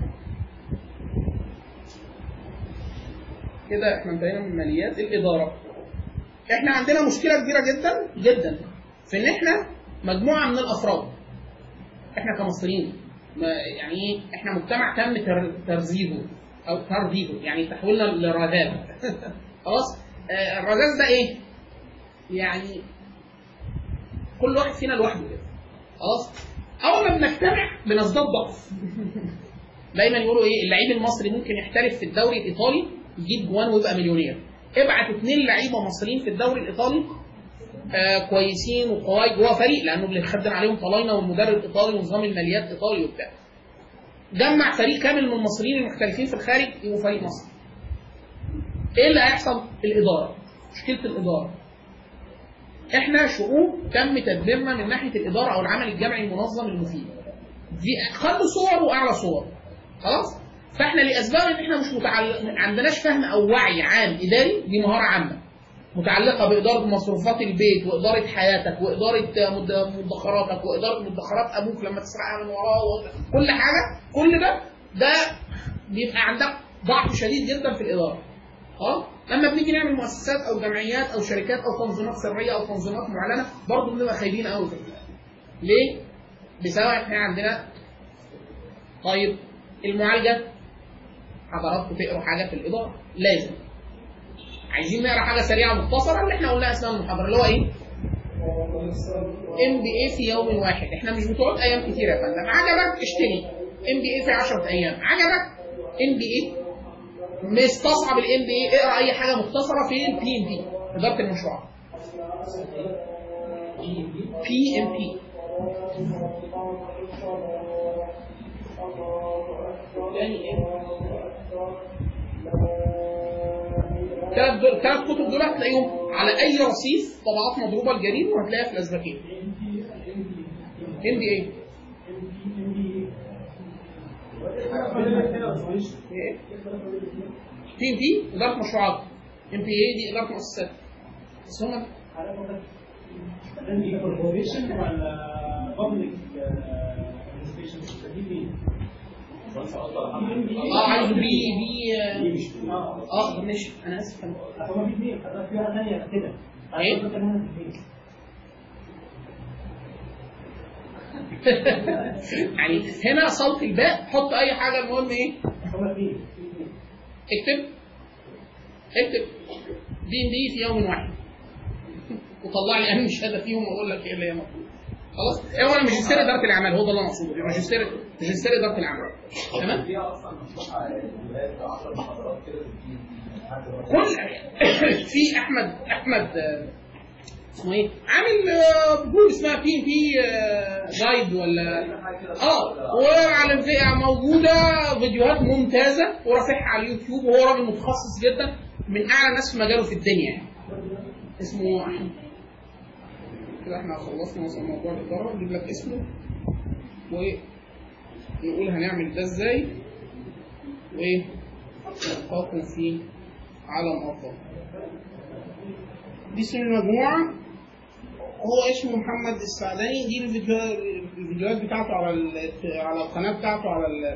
كده احنا انتهينا من ماليات الاداره احنا عندنا مشكله كبيره جدا جدا في ان احنا مجموعه من الافراد احنا كمصريين ما يعني ايه احنا مجتمع تم تر- ترزيبه او ترذيبه يعني تحويلنا لرذاذ خلاص آه، الرذاذ ده ايه؟ يعني كل واحد فينا لوحده كده خلاص اول ما بنجتمع بنزداد ضعف دايما يقولوا ايه اللعيب المصري ممكن يحترف في الدوري الايطالي يجيب جوان ويبقى مليونير ابعت اثنين لعيبه مصريين في الدوري الايطالي آه كويسين وقواي جوه فريق لانه اللي خدم عليهم طلاينه والمدرب ايطالي ونظام الماليات ايطالي وبتاع جمع فريق كامل من المصريين المختلفين في الخارج يبقوا فريق مصر ايه اللي هيحصل الاداره مشكله الاداره احنا شعوب تم تدميرنا من ناحيه الاداره او العمل الجمعي المنظم المفيد دي اقل صور واعلى صور خلاص فاحنا لاسباب ان احنا مش متعلق ما عندناش فهم او وعي عام اداري دي مهاره عامه متعلقه باداره مصروفات البيت واداره حياتك واداره مد- مدخراتك واداره مدخرات ابوك لما تسرقها من وراه وكل حاجه كل ده ده بيبقى عندك ضعف شديد جدا في الاداره اه لما بنيجي نعمل مؤسسات او جمعيات او شركات او تنظيمات سريه او تنظيمات معلنه برضه بنبقى خايبين قوي في الإدارة. ليه؟ بسبب احنا عندنا طيب المعالجه حضراتكم تقروا حاجه في الاداره لازم عايزين نقرا حاجه سريعه مختصره اللي احنا قلناها اثناء المحاضره اللي هو ايه؟ ام بي اي في يوم واحد احنا مش بتقعد ايام كتير يا فندم عجبك اشتري ام بي اي في 10 ايام عجبك ام بي اي مستصعب الام بي اي اقرا اي حاجه مختصره في البي ام بي اداره المشروعات بي ام بي يعني ايه ثلاث دول ثلاث كتب دول هتلاقيهم على اي رصيف طبعات مضروبه الجريد وهتلاقيها في الازبكيه ام بي اي بي ام بي اداره مشروعات ام بي اي دي اداره مؤسسات بس هم كوربوريشن ولا بابليك ادمنستريشن دي فين؟ اه عايز بي بي اه اه ماشي انا اسف أنا- هو في اثنين حضرتك في واحده ثانيه كده إيه؟ حضرتك هنا في البيت. يعني هنا صوت الباء حط اي حاجه المهم ايه هما اثنين في اثنين اكتب اكتب بي ام بي في يوم واحد وطلع لي اهم شهاده فيهم واقول لك ايه اللي هي مطلوبه خلاص هو الماجستير اداره الاعمال هو ده اللي انا اقصده ماجستير ماجستير اداره الاعمال تمام فيها اصلا مفتوحه الولايات 10 محاضرات كده في كل في احمد احمد آه، اسمه ايه عامل آه، جروب اسمها بي ام بي جايد ولا اه وعلى الفئة موجودة فيديوهات ممتازة ورافعها على اليوتيوب وهو راجل متخصص جدا من أعلى الناس في مجاله في الدنيا يعني اسمه أحمد كده احنا خلصنا مثلا موضوع الإدارة نجيب لك اسمه ونقول هنعمل ده ازاي وايه نلقاكم في عالم أفضل دي اسم المجموعة هو اسمه محمد السعداني دي الفيديو- الفيديوهات بتاعته على ال- على القناه بتاعته على ال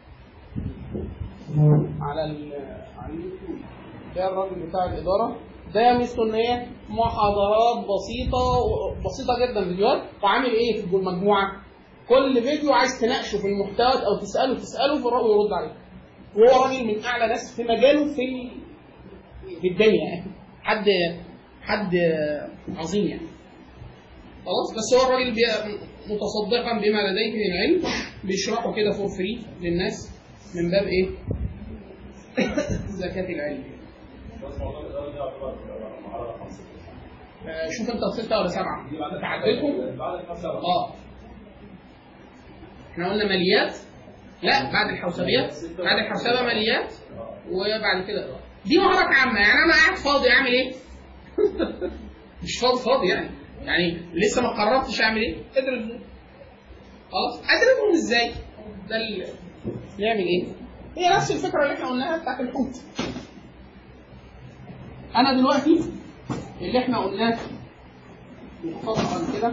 على ال على اليوتيوب ده الراجل بتاع الاداره ده ميزته ان هي محاضرات بسيطه بسيطه جدا فيديوهات وعامل ايه في المجموعه كل فيديو عايز تناقشه في المحتوى او تساله تساله فالراجل يرد عليك وهو راجل من اعلى ناس في مجاله في ال- في الدنيا يعني حد حد عظيم يعني خلاص بس هو الراجل بي- متصدقا بما لديه من العلم بيشرحه كده فور فري للناس من باب ايه؟ زكاة العلم بس موضوع الاداره ده يعتبر محاضره خاصه آه، شوف انت ستة ولا سبعة تعديتهم بعد الخمسه اه احنا قلنا ماليات لا بعد الحوسبيات بعد الحوسبة ماليات وبعد كده إدارة. دي مهارات عامة يعني انا قاعد فاضي اعمل ايه؟ مش فاضي فاضي يعني يعني لسه ما قررتش اعمل ايه؟ ادرس دول. خلاص ادرسهم ازاي؟ ده ال- نعمل ايه؟ هي نفس الفكرة اللي احنا قلناها بتاعت الحوت انا دلوقتي اللي احنا قلناه مختصرا كده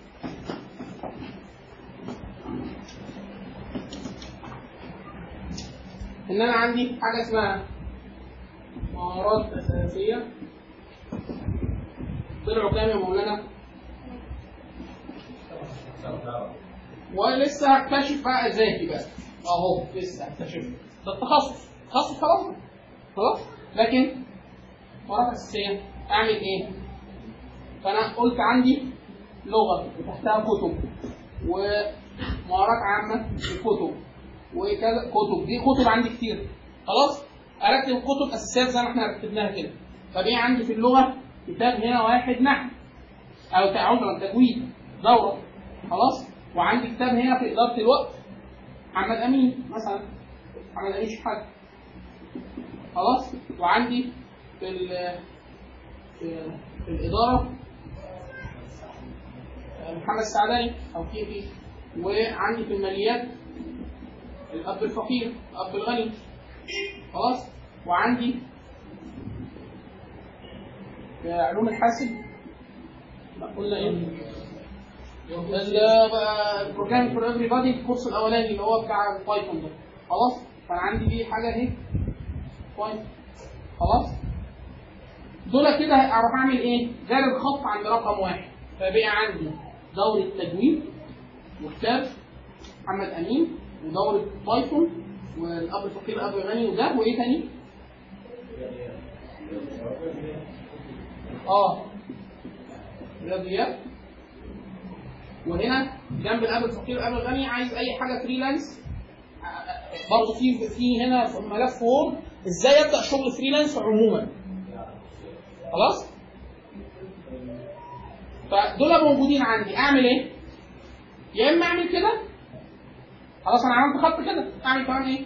ان انا عندي حاجه اسمها مهارات اساسيه طلعوا كام يا مولانا ولسه هكتشف بقى ذاتي بقى اهو لسه هكتشف ده التخصص تخصص خلاص خلاص لكن مهارات اساسيه اعمل ايه؟ فانا قلت عندي لغه وتحتها كتب ومهارات عامه في الكتب وكذا كتب دي كتب عندي كتير خلاص ارتب كتب اساسيات زي ما احنا رتبناها كده طب ايه عندي في اللغه كتاب هنا واحد نحو او عذرا تجويد دوره خلاص وعندي كتاب هنا في اداره الوقت محمد امين مثلا محمد امين شحات خلاص وعندي في ال- في, في الاداره محمد السعداني او كيفي وعندي في الماليات الاب الفقير الاب الغني خلاص وعندي في علوم الحاسب ما قلنا ايه اللي بقى بروجرام فور ايفري بادي الكورس الاولاني اللي هو بتاع البايثون ده خلاص فانا عندي دي حاجه اهي بوينت خلاص دول كده اعرف اعمل ايه؟ جاري الخط عند رقم واحد فبقى عندي دورة تجويد وكتاب محمد امين ودورة بايثون والاب الفقير الاب الغني وده وايه تاني؟ اه رياضيات وهنا جنب الاب الفقير الاب الغني عايز اي حاجه فريلانس برضه في في هنا في ملف وورد ازاي ابدا شغل فريلانس عموما خلاص فدول موجودين عندي اعمل ايه يا اما اعمل كده خلاص انا عملت خط كده اعمل كمان ايه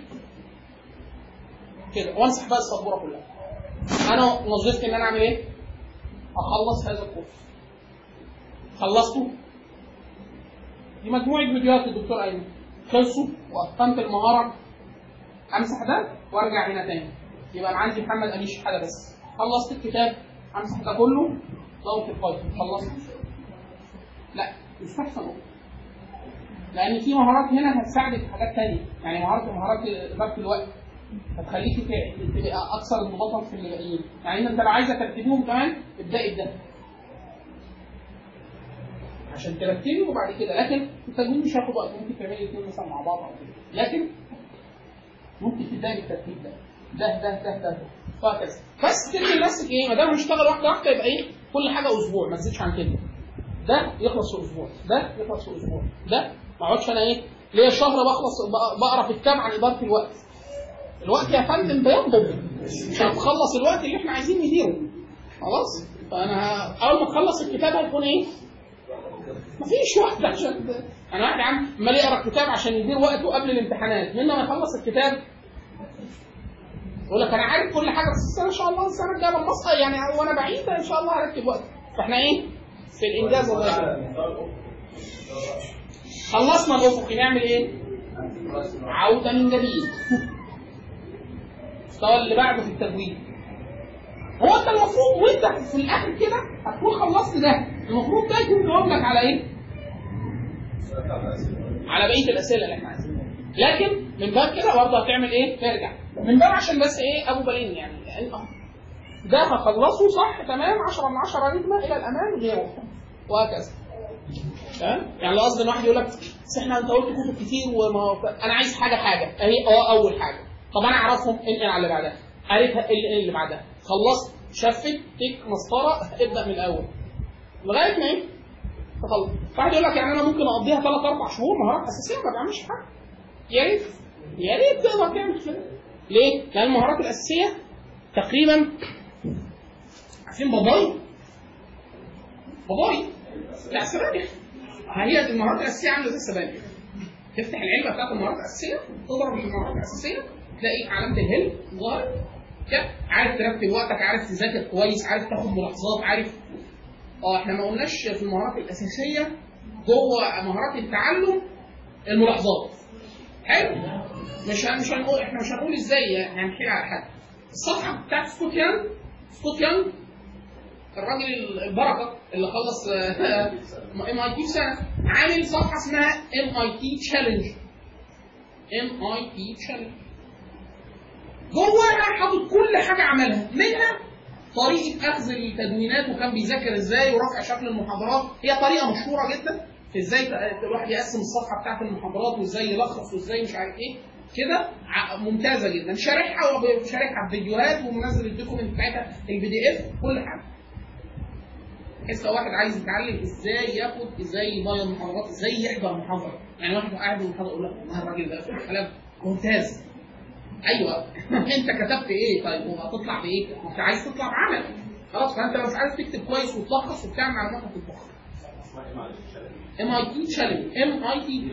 كده وامسح بقى السبوره كلها انا نظرت ان انا اعمل ايه اخلص هذا الكورس خلصته دي مجموعه فيديوهات للدكتور ايمن خلصوا واتقنت المهاره امسح ده وارجع هنا تاني يبقى انا عندي محمد امين شحاته بس خلصت الكتاب امسح ده كله ضغط البايثون خلصت لا يستحسن لان في مهارات هنا هتساعدك في حاجات تانية يعني مهارات مهارات اداره الوقت هتخليك تبقى اكثر انضباطا في اللي باقيين يعني انت لو عايزه ترتبيهم كمان ابدأي بده عشان ترتبي وبعد كده لكن التدوين مش هياخد وقت ممكن تعملي الاثنين مثلا مع بعض او كده لكن ممكن تبداي بالترتيب ده ده ده ده ده وهكذا بس تدي لنفسك ايه ما دام هنشتغل واحده واحده يبقى ايه كل حاجه اسبوع ما تزيدش عن كده ده يخلص في اسبوع ده يخلص في اسبوع ده ما اقعدش انا ايه ليا شهر بخلص بقرا في كتاب عن اداره الوقت الوقت يا فندم بينضب مش هتخلص الوقت اللي احنا عايزين نديره خلاص فانا اول ما تخلص الكتاب هيكون ايه مفيش وقت عشان انا واحد عم عمال يقرا الكتاب عشان يدير وقته قبل الامتحانات من ما يخلص الكتاب يقول لك انا عارف كل حاجه بس السنه ان شاء الله السنه الجايه بنبص يعني وانا بعيد ان شاء الله هرتب وقت فاحنا ايه في الانجاز والله خلصنا الافق نعمل ايه؟ عوده من جديد المستوى اللي بعده في التدوين هو انت المفروض وانت في الاخر كده هتكون خلصت ده المفروض ده يكون بيقول لك على ايه؟ على بقيه الاسئله اللي احنا عايزينها لكن من باب كده برضه هتعمل ايه؟ ترجع من باب عشان بس ايه ابو بالين يعني يعني ده هخلصه صح تمام 10 من 10 نجمه الى الامام غيره وهكذا تمام يعني لو قصد ان واحد يقول لك بس احنا انت قلت كتب كتير وما انا عايز حاجه حاجه اهي اه اول حاجه طب انا اعرفهم انقل على اللي بعدها قريتها اللي, اللي بعدها خلصت شفت تك مسطره ابدا من الاول لغايه ما ايه تخلص واحد يقول لك يعني انا ممكن اقضيها ثلاث اربع شهور مهارات اساسيه ما بعملش حاجه يا ريت يا ريت تقدر تعمل كده ليه؟ لان المهارات الاساسيه تقريبا عارفين باباي باباي بتاع السبانخ هي المهارات الاساسيه عامله زي السبانخ تفتح العلبه بتاعت المهارات الاساسيه تضرب في المهارات الاساسيه تلاقي علامه الهل ظهر كده عارف ترتب وقتك عارف تذاكر كويس عارف تاخد ملاحظات عارف اه احنا ما قلناش في المهارات الاساسيه جوه مهارات التعلم الملاحظات حلو مش مش هنقول احنا مش هنقول ازاي هنحكي على حد الصفحه بتاعت سكوت يانج سكوت يانج الراجل البركه اللي خلص ام اي تي في سنه عامل صفحه اسمها ام اي تي تشالنج ام اي تي تشالنج جوه حاطط كل حاجه عملها منها طريقه اخذ التدوينات وكان بيذاكر ازاي ورفع شكل المحاضرات هي طريقه مشهوره جدا في ازاي الواحد يقسم الصفحه بتاعت المحاضرات وازاي يلخص وازاي مش عارف ايه كده ممتازه جدا شارحها وشارحها بفيديوهات ومنزل الدوكيومنت بتاعتها البي دي اف كل حاجه بحيث لو واحد عايز يتعلم ازاي ياخد ازاي يضيع المحاضرات ازاي يحضر محاضره يعني واحد قاعد المحاضره يقول لك والله الراجل ده في كلام ممتاز ايوه انت كتبت ايه طيب وهتطلع بايه؟ انت عايز تطلع بعمل خلاص فانت لو مش عارف تكتب كويس وتلخص وبتاع معلومات هتطبخ ام اي تي تشالنج ام اي تي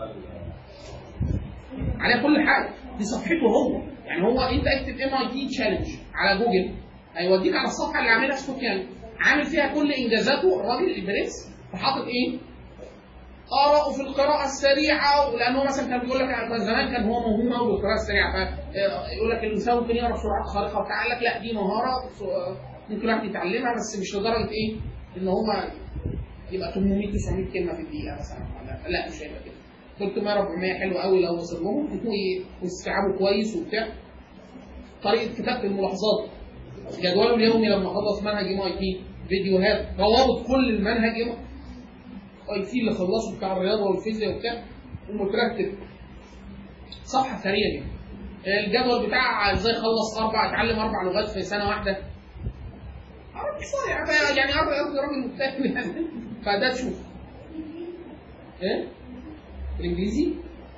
على كل حاجه دي صفحته هو يعني هو انت اكتب ام اي تي تشالنج على جوجل هيوديك على الصفحه اللي عاملها سكوت يعني عامل فيها كل انجازاته الراجل البرنس وحاطط ايه؟ آراءه في القراءة السريعة لأنه مثلا كان بيقول لك كان زمان كان هو موهوم قوي بالقراءة السريعة فيقول لك الإنسان ممكن يقرأ بسرعات خارقة وبتاع قال لك لا دي مهارة س- ممكن الواحد يتعلمها بس مش لدرجة إيه إن هو يبقى 800 900 كلمة في الدقيقة مثلا لا, لا مش هيبقى كده 300 400 حلو قوي لو وصل لهم و- واستيعابه كويس وبتاع طريقة كتابة الملاحظات جدوله اليومي لما خلص منهج ام اي تي فيديوهات روابط كل المنهج اي تي اللي خلصه بتاع الرياضه والفيزياء وبتاع ومترتب صفحه سريعه جدا الجدول بتاع ازاي خلص اربع اتعلم اربع لغات في سنه واحده راجل صايع ده يعني قصدي قصدي راجل مجتهد يعني فده تشوف ايه الانجليزي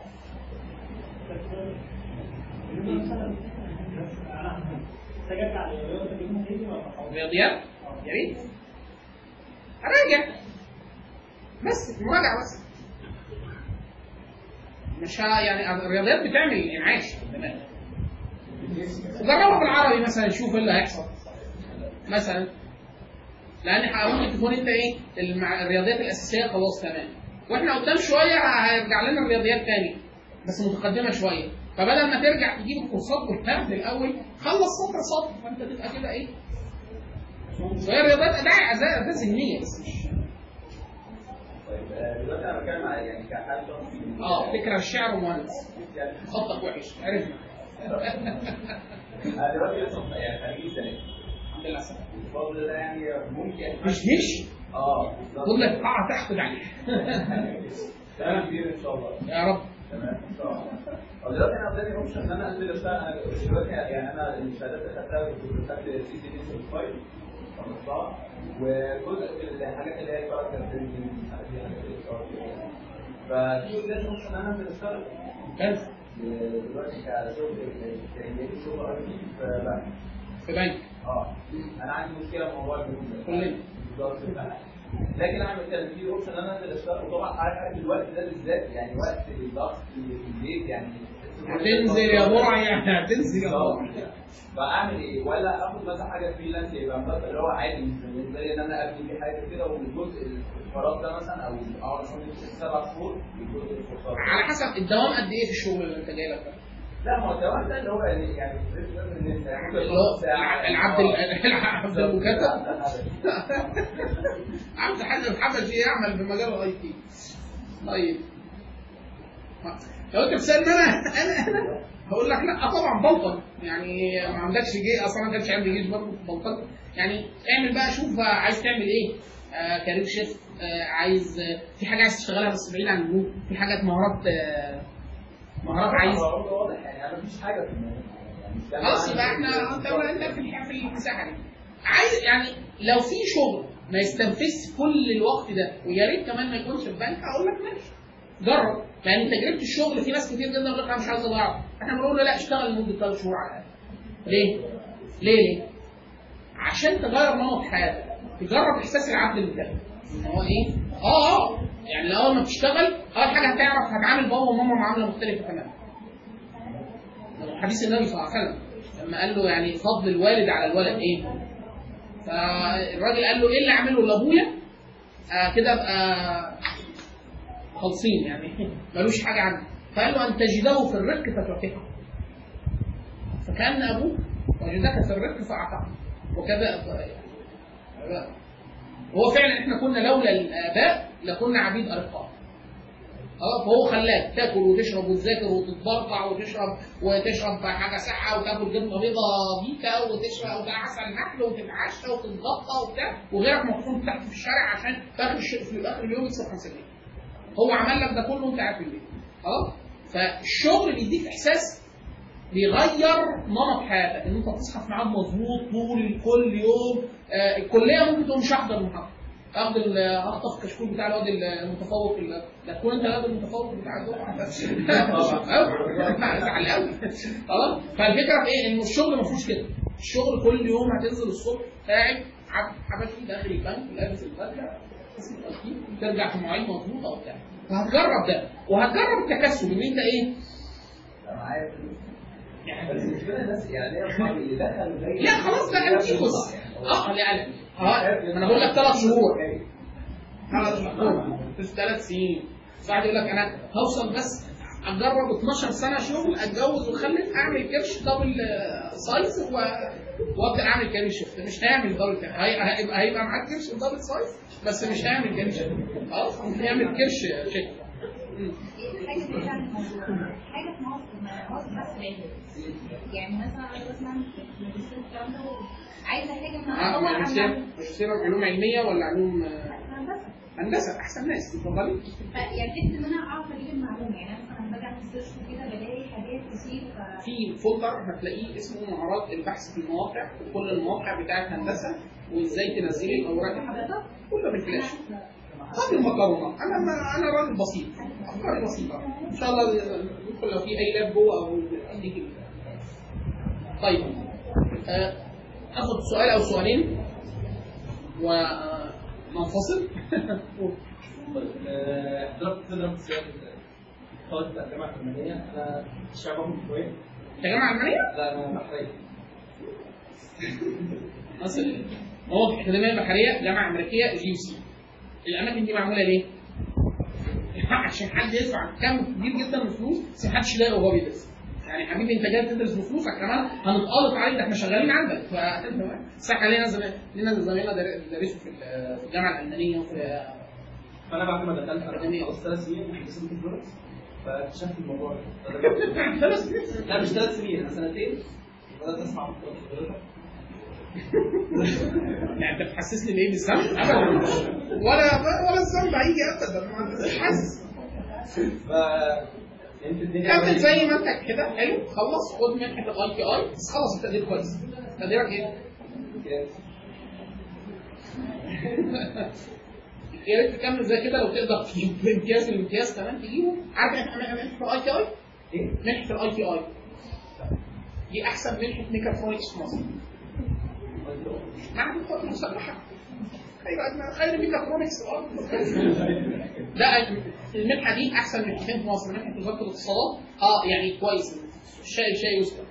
سجلت على الرياضة في الإنجليزي ولا حاضر؟ الرياضيات يا ريت اراجع بس مراجعه بس مش ه- يعني الرياضيات بتعمل انعاش في الدماغ جربها بالعربي مثلا شوف ايه اللي هيحصل مثلا لان ح- ممكن تكون انت ايه المع- الرياضيات الاساسيه خلاص تمام واحنا قدام شويه هيرجع لنا الرياضيات تاني بس متقدمه شويه فبدل ما ترجع تجيب الكورسات كلها من الاول خلص سطر سطر فانت تبقى كده ايه وهي الرياضيات اداء اداء اداء ذهنيه بس مش طيب آه، دلوقتي انا بتكلم على يعني كحال شخصي اه فكره الشعر ومهندس يعني خطك وحش عرفنا انا دلوقتي لسه يعني خريج السنه الحمد لله سلام الفضل ده يعني ممكن مش مش اه بالظبط. بقول لك قاعه تحقد عليه كلام كبير ان شاء الله يا رب تمام ان شاء الله طب دلوقتي انا قدامي اوبشن ان انا انزل اشتغل انا دلوقتي يعني انا الشهادات اللي خدتها كنت خدت سي سي دي سيرتيفايد خلصتها وجزء من الحاجات اللي هي كاركتر بيلدينج الحاجات دي حاجات اللي بتقعد ففي قدامي اوبشن ان انا انزل اشتغل ممتاز دلوقتي كشغل يعني شغل ار في بنك في بنك اه انا عندي مشكله في موضوع البنوك ده. كلنا. بالظبط كده. لكن انا كان في اوبشن ان انا انزل اشتغل وطبعا عارف عارف الوقت ده بالذات يعني وقت الضغط اللي في البيت يعني هتنزل يا برع يعني هتنزل يا برع فاعمل ايه؟ ولا اخد مثلا حاجه فريلانس يبقى مرتب اللي هو عادي بالنسبه لي ان انا ابني فيه حاجه كده والجزء الفراغ ده مثلا او اقعد مثلا ست سبع شهور الجزء الفرصات على حسب الدوام قد ايه في الشغل اللي انت جاي لك ده لا ما هو الدوام ده اللي هو يعني يعني الناس يعني ممكن اللي هو نص ساعة. العبد آه. العبد المكاتب بالظبط. عبد حاج الحبشي يعمل في مجال الاي تي طيب لو انت بتسالني انا انا انا هقول لك لا طبعا بلطج يعني ما عندكش جيش اصلا ما كانش عندي جيش برضه بلطج يعني اعمل بقى شوف عايز تعمل ايه آه كارير شيفت آه عايز آه في حاجه عايز تشتغلها بس بعيد عن الجروب في حاجات مهارات آه مهارات عايز هو واضح يعني انا مفيش حاجه في الموضوع يعني مش فاهم خلاص أنا يبقى احنا عايز انت إيه. انت في الح- في المساحه دي عايز يعني لو في شغل ما يستنفذش كل الوقت ده ويا ريت كمان ما يكونش في بنك اقول لك ماشي جرب لان تجربه الشغل في ناس كتير جدا بتقول لك انا مش عايز اضيعه احنا بنقول له لا اشتغل لمده ثلاث شهور على الاقل ليه؟ ليه ليه؟ عشان تغير نمط حياتك تجرب احساس العبد المكلف ان هو ايه؟ اه اه يعني اول ما تشتغل اول حاجه هتعرف هتعامل بابا وماما معامله مختلفه تماما حديث النبي صلى الله عليه وسلم لما قال له يعني فضل الوالد على الولد ايه؟ فالراجل قال له ايه اللي اعمله لابويا؟ آه كده ابقى خالصين يعني ملوش حاجه عنه فقال له ان تجده في الرق فتعتقه فكان ابوك وجدك في الرق فاعتقه وكذا هو فعلا احنا كنا لولا الاباء لكنا عبيد ارقاء اه فهو خلاك تاكل وتشرب وتذاكر وتتبرطع وتشرب وتشرب حاجه ساقعه وتاكل جبنه بيضاء بيتا وتشرب وتعسل نحل وتتعشى وتتغطى وبتاع وغيرك محطوط تحت في الشارع عشان في اخر الش- في اخر اليوم يكسب 5 جنيه. هو عمل لك ده كله وانت قاعد في البيت. خلاص؟ فالشغل بيديك احساس بيغير نمط حياتك ان انت تصحى في ميعاد مظبوط طول كل يوم آه الكليه ممكن تقوم مش هحضر المحاضره اخد ال- اخطف الكشكول بتاع الواد المتفوق ال- ده تكون انت الواد المتفوق بتاع الدفعه زعل قوي خلاص فالفكره في ايه؟ ان الشغل ما فيهوش كده الشغل كل يوم هتنزل الصبح قاعد عبد حبشي داخل البنك لابس البدله اسم التوكيل ترجع في مواعيد مظبوطه وبتاع فهتجرب ده وهتجرب التكسب ان انت ايه؟ انا عارف بس مش كده الناس يعني هي اصحابي اللي دخلوا زي لا خلاص بقى انتيكوس اه لا لا اه ما انا بقول لك ثلاث شهور ثلاث شهور مش ثلاث سنين واحد يقول لك انا هوصل بس اجرب 12 سنه شغل اتجوز واخلف اعمل كرش دبل آه، سايز و... وابدا اعمل كاري شيفت مش هيعمل دبل كاري. هي- هيبقى هيبقى معاك كرش دبل سايز بس مش هيعمل كاري شيفت خلاص هيعمل كرش شيفت حاجه بعيده عن الموضوع حاجه في مصر ما مصر بس لازم يعني مثلا عايزه اسمع ماجستير الكلام ده عايزه حاجه ما ادور على ماجستير معلومة. ماجستير علوم علميه ولا علوم آه، هندسه هندسه احسن ناس اتفضلي ف- يعني فكره ان انا اعرف اجيب المعلومه يعني انا مثلا لما باجي اعمل سيرش كده بلاقي حاجات كتير ف في فولدر هتلاقيه اسمه مهارات البحث في المواقع وكل المواقع بتاعت هندسه وازاي تنزلي الاوراق حضرتك كله بالفلاش قبل المكرونه انا ما انا راجل بسيط افكاري بسيطه ان شاء الله ندخل لو في اي لاب جوه او اديك ال- طيب آه، اخد سؤال او سؤالين وننفصل حضرتك تضرب سؤال طالب في الجامعه الالمانيه انا الشعب باخد شويه جامعه المانيه لا انا بحريه اصل مواقع اكاديميه البحريه جامعه امريكيه جي سي الاماكن دي معموله ليه؟ عشان حد يدفع كم كبير جدا من الفلوس بس محدش يلاقي وهو بيدرس يعني حبيبي انت جاي تدرس بفلوسك كمان هنتقلط عليك ده احنا شغالين عندك ف صح لينا زمان لينا زمايلنا در- درسوا في ال- في الجامعه الالمانيه وفي فانا بعد ما دخلت انا أكاديمية. خلصت ثلاث سنين وحسيت في فاكتشفت الموضوع ده ثلاث لا مش ثلاث سنين انا سنتين بدات اسمع من حضرتك يعني انت بتحسسني بايه بالذنب؟ ابدا ولا ولا الذنب هيجي ابدا ما مش حاسس ف انت الدنيا كمل زي ما انت كده حلو خلص خد منحه الاي تي اي بس خلص التقدير كويس تقديرك ايه؟ يا ريت تكمل زي كده لو تقدر تجيب الامتياز الامتياز كمان تجيبه عارف احنا منحه الاي تي اي؟ ايه؟ منحه الاي تي اي دي احسن منحه ميكاترونكس في مصر معهد القوات المسلحه خير خير ميكاترونكس الارض لا المنحه دي احسن منحتين في مصر منحه وزاره الاتصالات اه يعني كويس الشاي شاي يذكر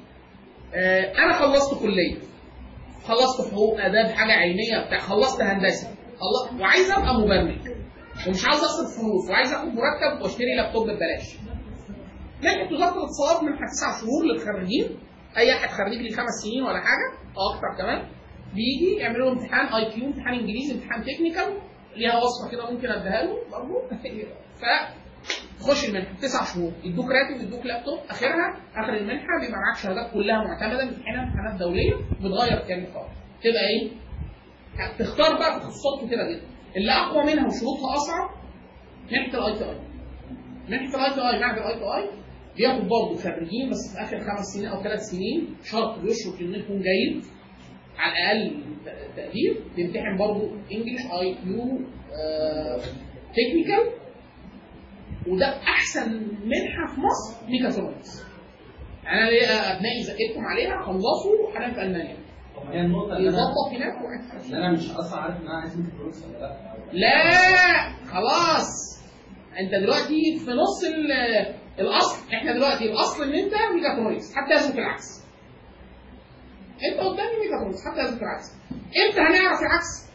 آه انا خلصت كليه خلصت حقوق اداب حاجه علميه بتاع خلصت هندسه خلصت وعايز ابقى مبرمج ومش عاوز اصرف فلوس وعايز اخد مرتب واشتري لابتوب ببلاش منحه وزاره الاتصالات منحه تسع شهور للخريجين اي احد خريج لي خمس سنين ولا حاجه او اكتر كمان بيجي يعملوا له امتحان اي كيو امتحان انجليزي امتحان تكنيكال ليها وصفه كده ممكن اديها له برضه ف تخش المنحه تسع شهور يدوك راتب يدوك لابتوب اخرها اخر المنحه بيبقى معاك شهادات كلها معتمده امتحانات امتحانات دوليه بتغير كام خالص تبقى ايه؟ تختار بقى تخصصات كتيره جدا اللي اقوى منها وشروطها اصعب منحه الاي تي اي منحه الاي تي اي معهد الاي تي اي بياخد برضه خريجين بس في اخر خمس سنين او ثلاث سنين شرط يشرط انه يكون جيد على الاقل تقدير بيمتحن برضه انجلش اي كيو تكنيكال وده احسن منحه في مصر ميكاترونكس انا ليا ابنائي ذاكرتهم عليها خلصوا حاليا في المانيا طب هي النقطه اللي انا يظبط هناك وعايز- اللي انا مش اصلا عارف ان انا عايز امسك فلوس ولا لا لا خلاص انت دلوقتي في نص ال- الاصل احنا دلوقتي الاصل ان انت ميكاترونكس حتى يثبت العكس انت قدامي ميكاترونكس حتى يثبت العكس امتى هنعرف العكس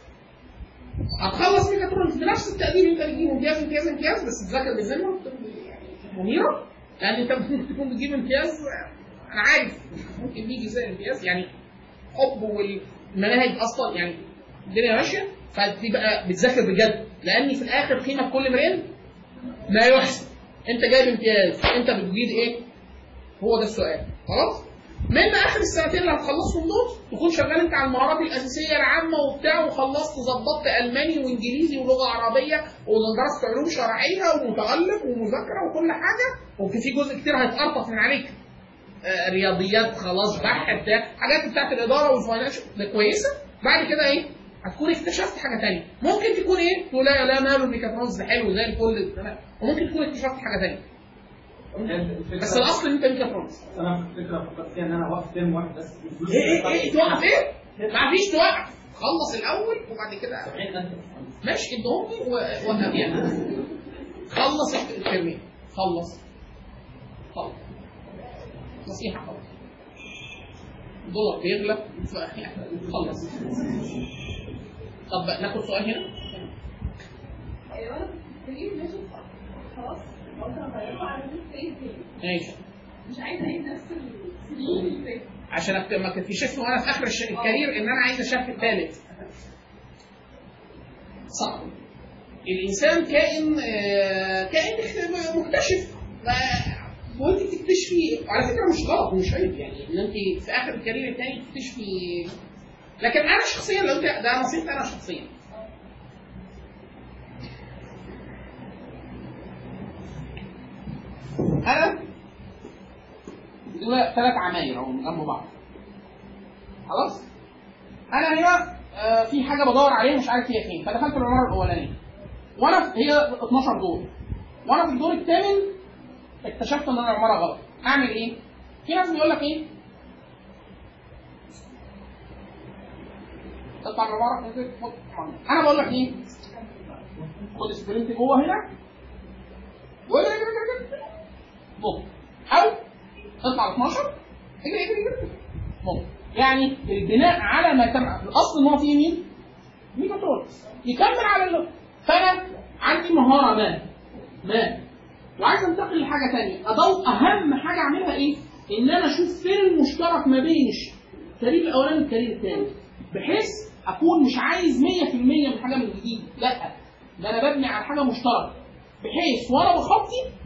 هتخلص ميكاترونكس بنفس التقدير انت بتجيب امتياز امتياز امتياز بس تذاكر بذمه يعني منيره لان انت ممكن تكون بتجيب امتياز انا عارف ممكن بيجي زي الامتياز يعني حب والمناهج اصلا يعني الدنيا ماشيه فتبقى بتذاكر بجد لان في الاخر قيمه كل امرئ ما يحسن انت جايب امتياز انت بتجيد ايه؟ هو ده السؤال خلاص؟ من اخر السنتين اللي هتخلصهم دول تكون شغال انت على المهارات الاساسيه العامه وبتاع وخلصت ظبطت الماني وانجليزي ولغه عربيه ودرست علوم شرعيه ومتغلب ومذاكره وكل حاجه وفي في جزء كتير هيتقرطف من عليك آه، رياضيات خلاص بحث بتاع حاجات بتاعت الاداره والفاينانشال ده كويسه بعد كده ايه؟ هتكون اكتشفت حاجه ثانيه ممكن تكون ايه؟ تقول لا لا ماله الميكاترونكس ده حلو زي الفل تمام. وممكن تكون اكتشفت حاجه ثانيه الفكرة- بس الاصل ان انت ميكاترونكس انا فكره فكرت فيها ان انا اوقف ترم واحد بس بفلوس ايه ايه ايه توقف ايه؟ ما فيش توقف خلص الاول وبعد كده 70000 ماشي ادهم ووقف يعني خلص الترمين خلص خلص نصيحة خلص الدولار بيغلى ف- خلص طب ناخد سؤال هنا وانا بجيب ماشي خلاص قلت اغيره على الفيس تاني ماشي مش عايزه اعيد نفس السنين اللي فاتت عشان أكت- ما تكتشفش وانا في اخر الش- الكارير ان انا عايز الشرح الثالث صعب الانسان كائن آه، كائن مكتشف ما- وانت بتكتشفي على فكره مش غلط ومش عيب يعني ان انت في اخر الكارير الثاني تكتشفي لكن انا شخصيا لو انت ده نصيحتي انا شخصيا انا دول ثلاث عماير اهو جنب بعض خلاص انا هنا آه، في حاجه بدور عليها مش عارف هي فين فدخلت العماره الاولانيه وانا في- هي 12 دور وانا في الدور الثامن اكتشفت ان انا العماره غلط اعمل ايه؟ في ناس بيقول لك ايه؟ تطلع من العماره تنزل خد عمارة. انا بقول لك ايه؟ خد سبرنت جوه هنا ولا بوم او اطلع 12 اجري اجري اجري بوم يعني البناء على ما تم الاصل ان هو فيه مين؟ ميكاترونكس يكمل على اللغة فانا عندي مهاره ما ما وعايز انتقل لحاجه ثانيه اضو اهم حاجه اعملها ايه؟ ان انا اشوف فين المشترك ما بين الكارير الاولاني والكارير الثاني بحيث اكون مش عايز 100% من حاجه من جديد لا ده انا ببني على حاجه مشتركه بحيث وانا بخطي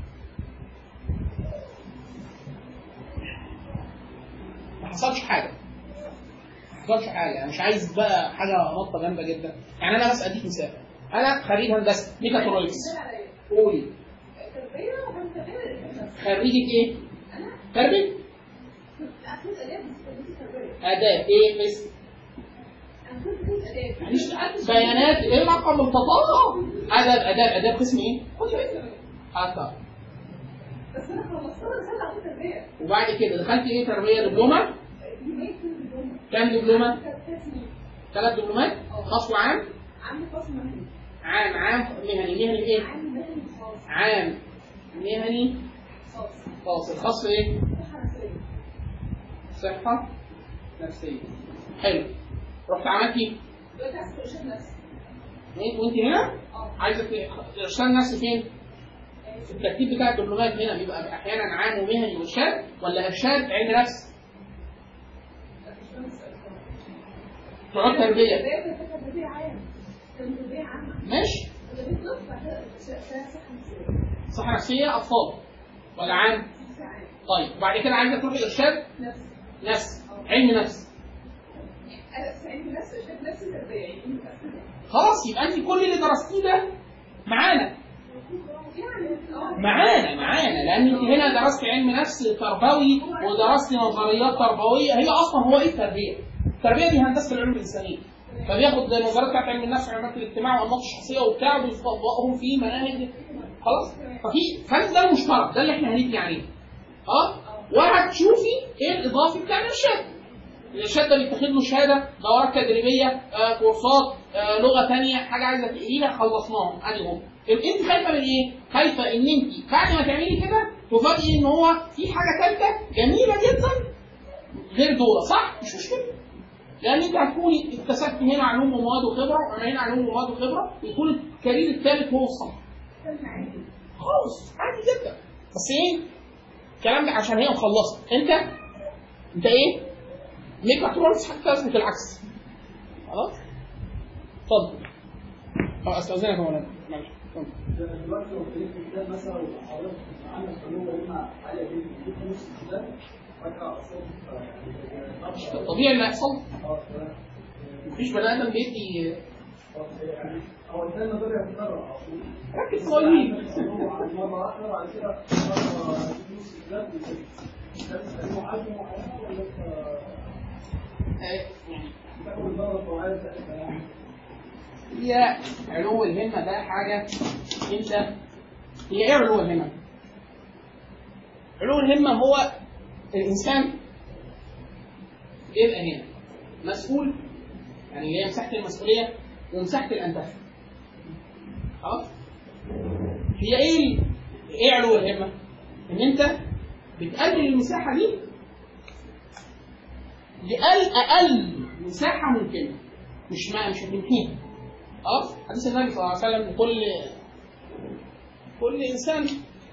ما حصلش حاجه ما حصلش حاجه انا مش عايز بقى حاجه نطه جامده جدا يعني انا بس اديك مثال انا خريج هندسه ميكاترونكس قولي تربيه وكان تربيه خريجة ايه؟ تربية انا كنت اداب بس كنت تربيه آداب ايه اسم؟ انا كنت كنت اداب معلش بيانات ايه رقم التطابق؟ آداب آداب آداب قسم ايه؟ خدي بالك حتى بس انا خلصتها دخلت على تربيه وبعد كده دخلت ايه تربية دبلومة؟ يومين كنت دبلومه كام دبلومة؟ كانت ثلاث سنين ثلاث دبلومات؟ خاص وعام؟ عندي قسم مهني عام عام مهني مهني ايه؟ عندي مهني خاص عام مهني خاص خاص الخاص ايه؟ صحه نفسيه صحة نفسية حلو رحت عملتي دلوقتي عايزه ارشاد نفسي ايه وانت هنا؟ اه عايزة ارسال نفسي فين؟ الترتيب بتاع الدبلومات هنا بيبقى احيانا عام ومهني وارشاد ولا ارشاد علم نفس تقعد تربيه تربيه كانت تربيه عام كانت تربيه عامه ماشي تربيه طفل بعد كده صحه نفسيه صحه نفسيه اطفال ولا عام صحه عام طيب وبعد كده عايزه تروحي ارشاد نفسي نفس علم نفس انا في علم نفس ارشاد نفسي تربيه يعني خلاص يبقى انت كل اللي درستيه ده معانا يعني اه معانا معانا لان انت هنا درست علم نفس تربوي ودرست نظريات تربويه هي اصلا هو ايه التربيه؟ التربيه دي هندسه العلوم الانسانيه فبياخد النظريات بتاعت علم النفس وعلومات الاجتماع وانماط الشخصيه وبتاع وبيطبقهم في مناهج خلاص ففي فانت ده المشترك ده اللي احنا هنبني عليه اه وهتشوفي ايه الاضافي بتاع الارشاد الارشاد ده بيتاخد له شهاده دورات تدريبيه آه كورسات آه لغه ثانيه حاجه عايزه تقريها خلصناهم ادي هم انت خايفه من ايه؟ خايفه ان انت بعد ما تعملي كده تفاجئي ان هو في حاجه ثالثه جميله جدا غير دورة صح؟ مش مشكله لان انت هتكوني اكتسبت هنا علوم ومواد وخبره وانا هنا علوم ومواد وخبره يكون الكارير الثالث هو الصح خالص عادي جدا بس ايه؟ الكلام ده عشان هي مخلصه انت انت ايه؟ ميكاترونكس حتى تثبت العكس خلاص؟ اتفضل اه استاذنك يا مولانا معلش اتفضل. دلوقتي لو ابتديت كتاب مثلا وحضرتك عندك معلومه علمها عاليه جدا جبت نص الكتاب فجاه اصلا يعني طبيعي اللي هيحصل اه تمام. مفيش بني ادم بيدي طب يعني هو الانسان نظري هيتكرر على طول ركز سؤالين مره واحده وبعد كده مره جبت نص الكتاب وكتاب تقريبا عالم وحياته ولا تاخد الدوره الطوعيه بتاعتها يعني هي علو الهمه ده حاجه انت هي ايه علو الهمه؟ علو الهمه هو الانسان يبقى هنا مسؤول يعني هي مساحه المسؤوليه ومساحه الانتفاع خلاص؟ هي ايه ال- ايه علو الهمه؟ ان انت بتقلل المساحه دي لأقل أقل مساحة ممكنة مش ما مش هتنتهي خلاص حديث النبي صلى الله عليه وسلم لكل كل انسان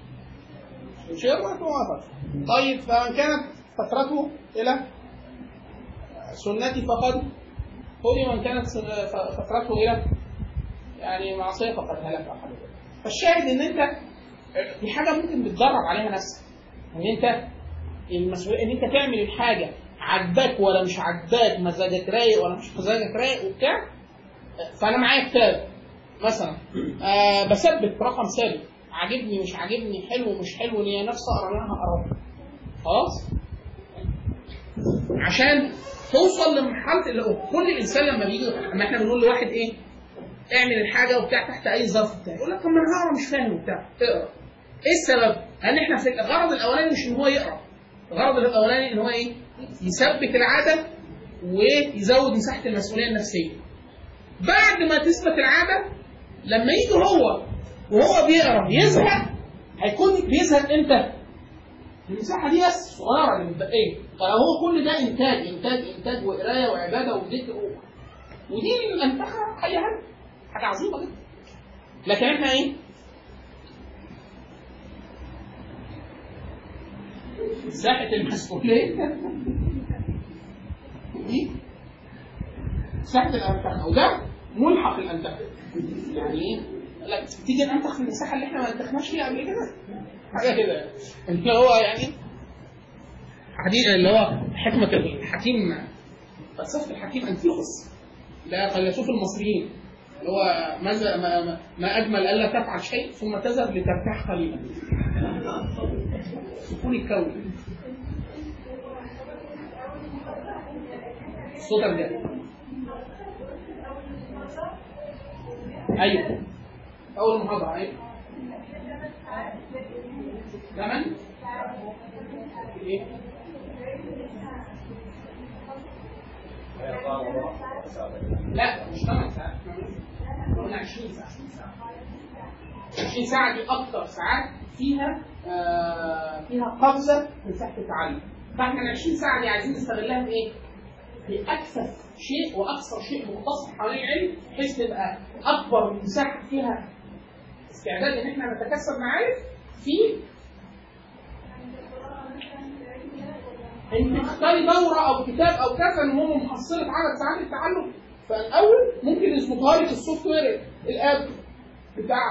شرة ووطر طيب فمن كانت فترته الى سنتي فقد هدي ومن كانت سن- ف- فترته الى يعني معصيه فقد هلك او حاجه كده. فالشاهد ان انت دي حاجه ممكن بتدرب عليها نفسك ان انت المسؤوليه ان انت تعمل الحاجه عجباك ولا مش عجباك مزاجك رايق ولا مش مزاجك رايق وبتاع فانا معايا كتاب مثلا آه بثبت رقم ثابت عاجبني مش عاجبني حلو مش حلو ليا نفسي اقرا منها اقرا خلاص عشان توصل لمرحله اللي هو كل انسان لما بيجي لما احنا بنقول لواحد ايه اعمل الحاجه وبتاع تحت اي ظرف بتاع يقول لك طب ما انا هقرا مش فاهم وبتاع اقرا ايه السبب؟ لان احنا في الغرض الاولاني مش ان هو يقرا الغرض الاولاني ان هو ايه؟ يثبت العاده ويزود مساحه المسؤوليه النفسيه بعد ما تثبت العاده لما يجي هو وهو بيقرا يزهق هيكون بيزهق امتى؟ المساحه دي بس صغيره اللي متبقيه فهو كل ده انتاج انتاج انتاج وقرايه وعباده وذكر و... ودي الانتخه حاجه حاجه حاجه عظيمه جدا لكن احنا ايه؟ مساحه المسؤوليه دي مساحه الانتخه وده ملحق الانتخه يعني ايه؟ لا تيجي ننتخ في المساحه اللي احنا ما انتخناش فيها قبل كده حاجه كده اللي هو يعني حديث اللي هو حكمه الحكيم فلسفه الحكيم انتيوخوس ده فيلسوف المصريين اللي هو ماذا ما, ما, ما اجمل الا تفعل شيء ثم تذهب لترتاح قليلا سكون الكون صوت الجد ايوه اول محاضره ايوه زمن ايه لا مش 8 ساعات قلنا 20 ساعه 20 ساعه دي اكتر ساعات فيها آه فيها قفزه في مساحه التعلم فاحنا ال 20 ساعه دي عايزين نستغلها في ايه؟ في اكثر شيء واكثر شيء مختص حوالين العلم بحيث تبقى اكبر مساحه فيها استعداد ان احنا نتكسب معارف في انت تختاري دوره او كتاب او كذا ان هو محصله عدد ساعات التعلم فالاول ممكن يظبطها لي في السوفت وير الاب بتاع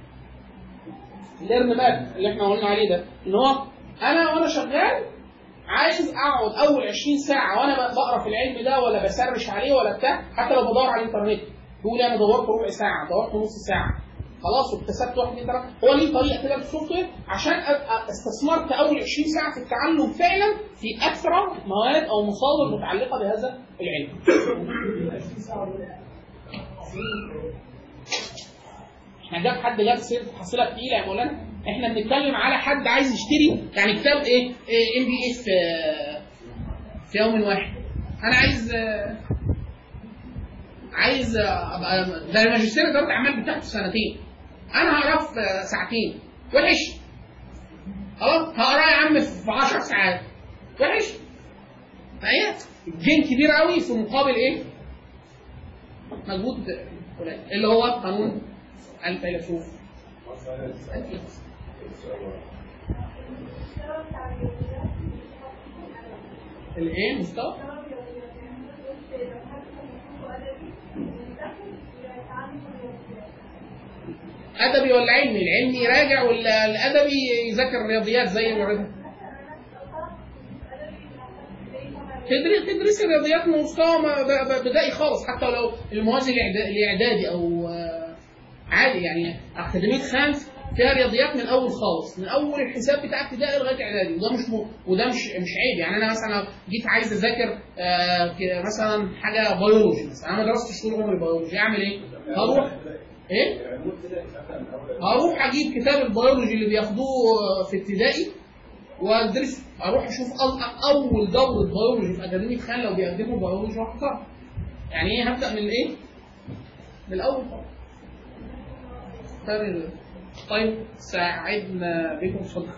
الليرن ماب اللي احنا قلنا عليه ده ان هو انا وانا شغال عايز اقعد اول 20 ساعه وانا بقرا في العلم ده ولا بسرش عليه ولا بتاع حتى لو بدور على الانترنت تقول انا دورت ربع ساعه دورت نص ساعه خلاص واكتسبت واحد اثنين ثلاثه هو ليه طريقه كده في السوفت وير عشان ابقى استثمرت اول 20 ساعه في التعلم فعلا في اكثر مواد او مصادر متعلقه بهذا العلم. احنا جاب حد جاب سيره حصيله تقيله يا مولانا احنا بنتكلم على حد عايز يشتري يعني كتاب ايه ام بي اي في في يوم واحد انا عايز آه، عايز آه، ابقى ده الماجستير اداره اعمال بتاخده سنتين انا هقراه في آه، ساعتين وحش خلاص هقراه يا عم في 10 ساعات وحش فهي جين كبير قوي في مقابل ايه؟ مجهود قليل اللي هو قانون الفيلسوف الايه مستوى؟ ادبي ولا علمي؟ العلمي يراجع ولا الادبي يذاكر الرياضيات زي ما تدري تدرسي الرياضيات من مستوى ما- ب- ب- بدائي خالص حتى لو الموازي الإعدا- الاعدادي او آه، عادي يعني اكاديميه خامس فيها رياضيات من الاول خالص من اول الحساب بتاع ابتدائي لغايه اعدادي وده مش م... وده مش مش عيب يعني انا مثلا لو جيت عايز اذاكر آه ك- مثلا حاجه بيولوجي مثلا انا ما درستش طول عمري بيولوجي اعمل ايه؟ هروح ايه؟ هروح اجيب كتاب البيولوجي اللي بياخدوه في ابتدائي وادرس اروح اشوف أ- اول دوره بيولوجي في اكاديميه خان لو بيقدموا بيولوجي واحضرها يعني ايه هبدا من الايه؟ من الاول خالص طيب طيب ساعدنا بكم اتفضل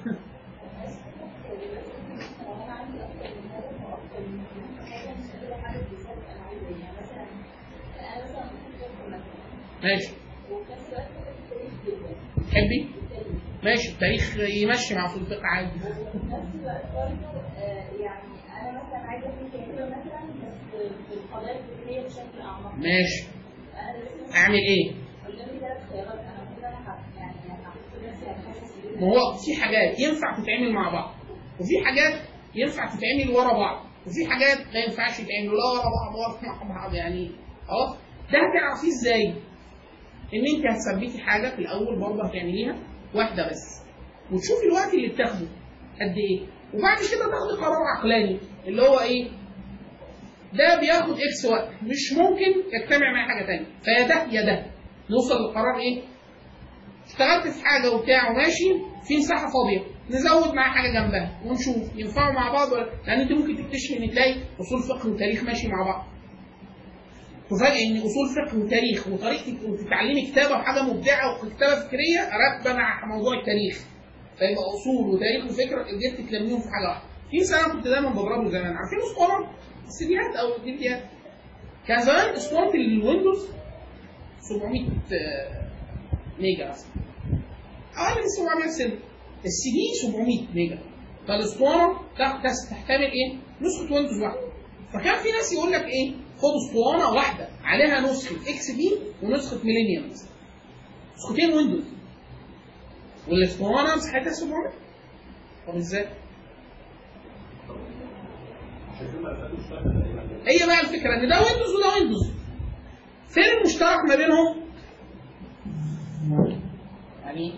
ماشي تحبي؟ ماشي التاريخ يمشي مع اصول الفقه عادي في نفس الوقت برضه آه، يعني انا مثلا عايزه اكون كاتبه مثلا بس في القضايا الفكريه بشكل اعمق ماشي انا دلوقتي اعمل ايه؟ قدامي ثلاث خيارات انا المفروض انا هح- يعني هحط نفسي على حاجه ما هو في حاجات ينفع تتعمل مع بعض وفي حاجات ينفع تتعمل ورا بعض وفي حاجات ما ينفعش تتعمل لا ورا بعض ولا مع بعض يعني خلاص ده هتعرفيه ازاي؟ ان انت هتثبتي حاجه في الاول برضه هتعمليها واحده بس وتشوفي الوقت اللي بتاخده قد ايه وبعد كده تاخدي قرار عقلاني اللي هو ايه؟ ده بياخد اكس وقت مش ممكن يجتمع مع حاجه ثانيه فيا ده يا ده نوصل للقرار ايه؟ اشتغلت في حاجه وبتاع وماشي في مساحه فاضيه نزود معاه حاجه جنبها ونشوف ينفعوا مع بعض ولا لان انت ممكن تكتشفي ان تلاقي اصول فقه وتاريخ ماشي مع بعض تفاجئ ان اصول فقه وتاريخ وطريقه وتتعلمي كتابه وحاجه مبدعه وكتابه فكريه راكبه مع موضوع التاريخ فيبقى اصول وتاريخ وفكره قدرت تلميهم في حاجه واحده في مثال كنت دايما بضربه زمان عارفين اسطوانه السيديات او الدي فيديات كان زمان اسطوانه الويندوز 700 آه، ميجا مثلا اقل من 700 سنه السي دي 700 ميجا فالاسطوانه تح- تس- تحتمل ايه؟ نسخه ويندوز واحده فكان في ناس يقول لك ايه؟ خد اسطوانه واحده عليها نسخه اكس بي ونسخه ميلينيوم مثلا نسختين ويندوز والاسطوانه مساحتها 700 طب ازاي؟ هي بقى الفكره ان ده ويندوز وده ويندوز فين المشترك ما بينهم؟ يعني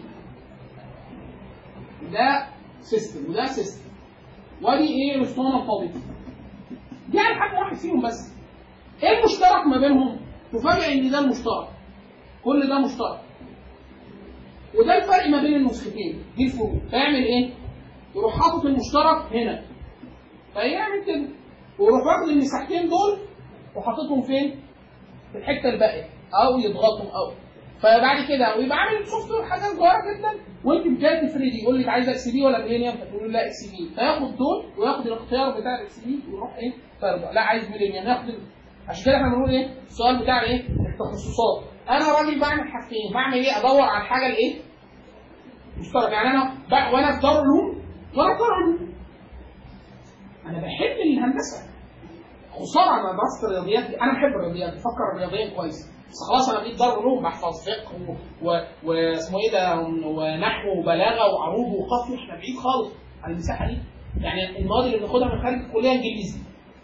ده سيستم وده سيستم ودي ايه الاسطوانه الفاضيه دي على حاجه واحد فيهم بس ايه المشترك ما بينهم؟ تفاجئ ان ده المشترك كل ده مشترك وده الفرق ما بين النسختين دي الفروق فيعمل ايه؟ يروح حاطط المشترك هنا فيعمل كده ويروح واخد المساحتين دول وحاططهم فين؟ في الحته الباقيه او يضغطهم او فبعد كده ويبقى عامل سوفت وير حاجات صغيره جدا وانت جاي تفردي يقول لك عايز اكس بي ولا ميلينيوم فتقول له لا اكس بي فياخد دول وياخد الاختيار بتاع الاكس بي ويروح ايه فرده لا عايز ميلينيوم ياخد ال- عشان كده احنا بنقول ايه السؤال بتاع الايه التخصصات انا راجل بعمل حاجتين بعمل ايه ادور على الحاجه الايه مشترك يعني انا ب- وانا في دار علوم وانا في دار علوم انا بحب الهندسه خساره انا درست الرياضيات دي. انا بحب الرياضيات بفكر الرياضيا كويس بس خلاص انا بقيت دار علوم بحفظ فقه و- و- واسمه ايه ده ونحو وبلاغه وعروض وقافيه احنا بعيد خالص عن المساحه دي يعني المواد اللي بناخدها من خارج الكليه انجليزي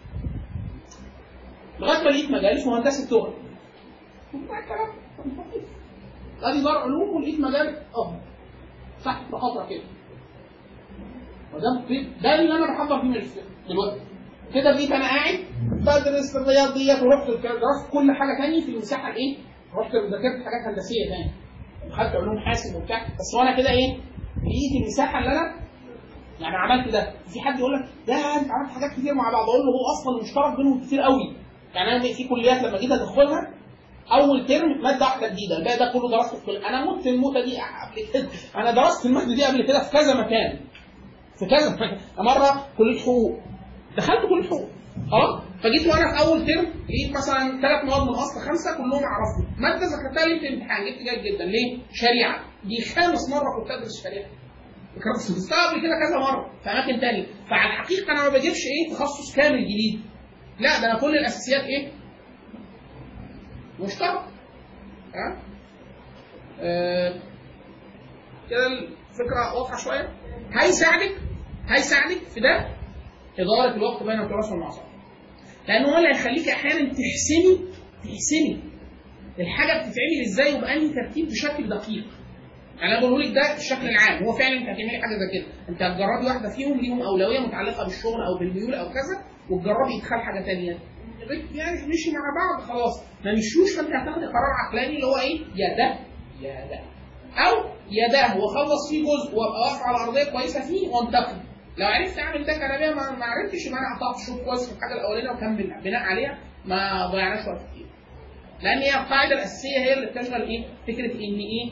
لغايه ما لقيت مجال اسمه هندسه لغه وبتاع الكلام ادي دار علوم ولقيت مجال افضل تحت خطره كده وده ده اللي انا بحضر فيه ماجستير دلوقتي كده بقيت انا قاعد بدرس الرياض ديت ورحت الك- درست كل حاجه تاني في المساحه الايه؟ رحت ذاكرت حاجات هندسيه تاني وخدت علوم حاسب وبتاع بس وانا كده ايه؟ لقيت المساحه اللي انا يعني عملت ده في حد يقول لك ده انت عملت حاجات كتير مع بعض اقول له هو اصلا المشترك بينهم كتير قوي يعني انا في كليات لما جيت ادخلها اول ترم ماده واحده جديده الباقي ده كله درسته في كل انا مت الموتة دي قبل كده انا درست الماده دي قبل كده في كذا مكان في كذا مكان مره كليه حقوق دخلت كليه حقوق خلاص فجيت وانا في اول ترم لقيت مثلا ثلاث مواد من اصل خمسه كلهم اعرفهم ماده ذاكرتها لي في الامتحان جبت جيد جدا ليه؟ شريعه دي خامس مره كنت ادرس شريعه كنت درستها قبل كده كذا مره في اماكن تانية فعلى الحقيقه انا ما بجيبش ايه تخصص كامل جديد لا ده انا كل الاساسيات ايه؟ مشترك ها؟ آه، كده الفكره واضحه شويه هيساعدك هيساعدك في ده اداره الوقت بين التراث والمعصيه لان هو اللي هيخليك احيانا تحسني تحسني الحاجه بتتعمل ازاي وبانهي ترتيب بشكل دقيق يعني انا بقول لك ده الشكل العام هو فعلا انت هتعملي حاجه زي كده انت هتجربي واحده فيهم ليهم اولويه متعلقه بالشغل او بالميول او كذا وتجربي ادخال حاجه ثانيه يعني مشي مع بعض خلاص ما مشوش فانت هتاخدي قرار عقلاني اللي هو ايه يا ده يا ده او يا ده واخلص فيه جزء وابقى واقف على ارضيه كويسه فيه وانتقل لو عرفت اعمل ده كلاميا ما, ما عرفتش يبقى انا قطعت شوط كويس في الحاجه الاولانيه وكمل بناء عليها ما ضيعناش وقت كتير لان هي القاعده الاساسيه هي اللي بتشغل ايه فكره ان ايه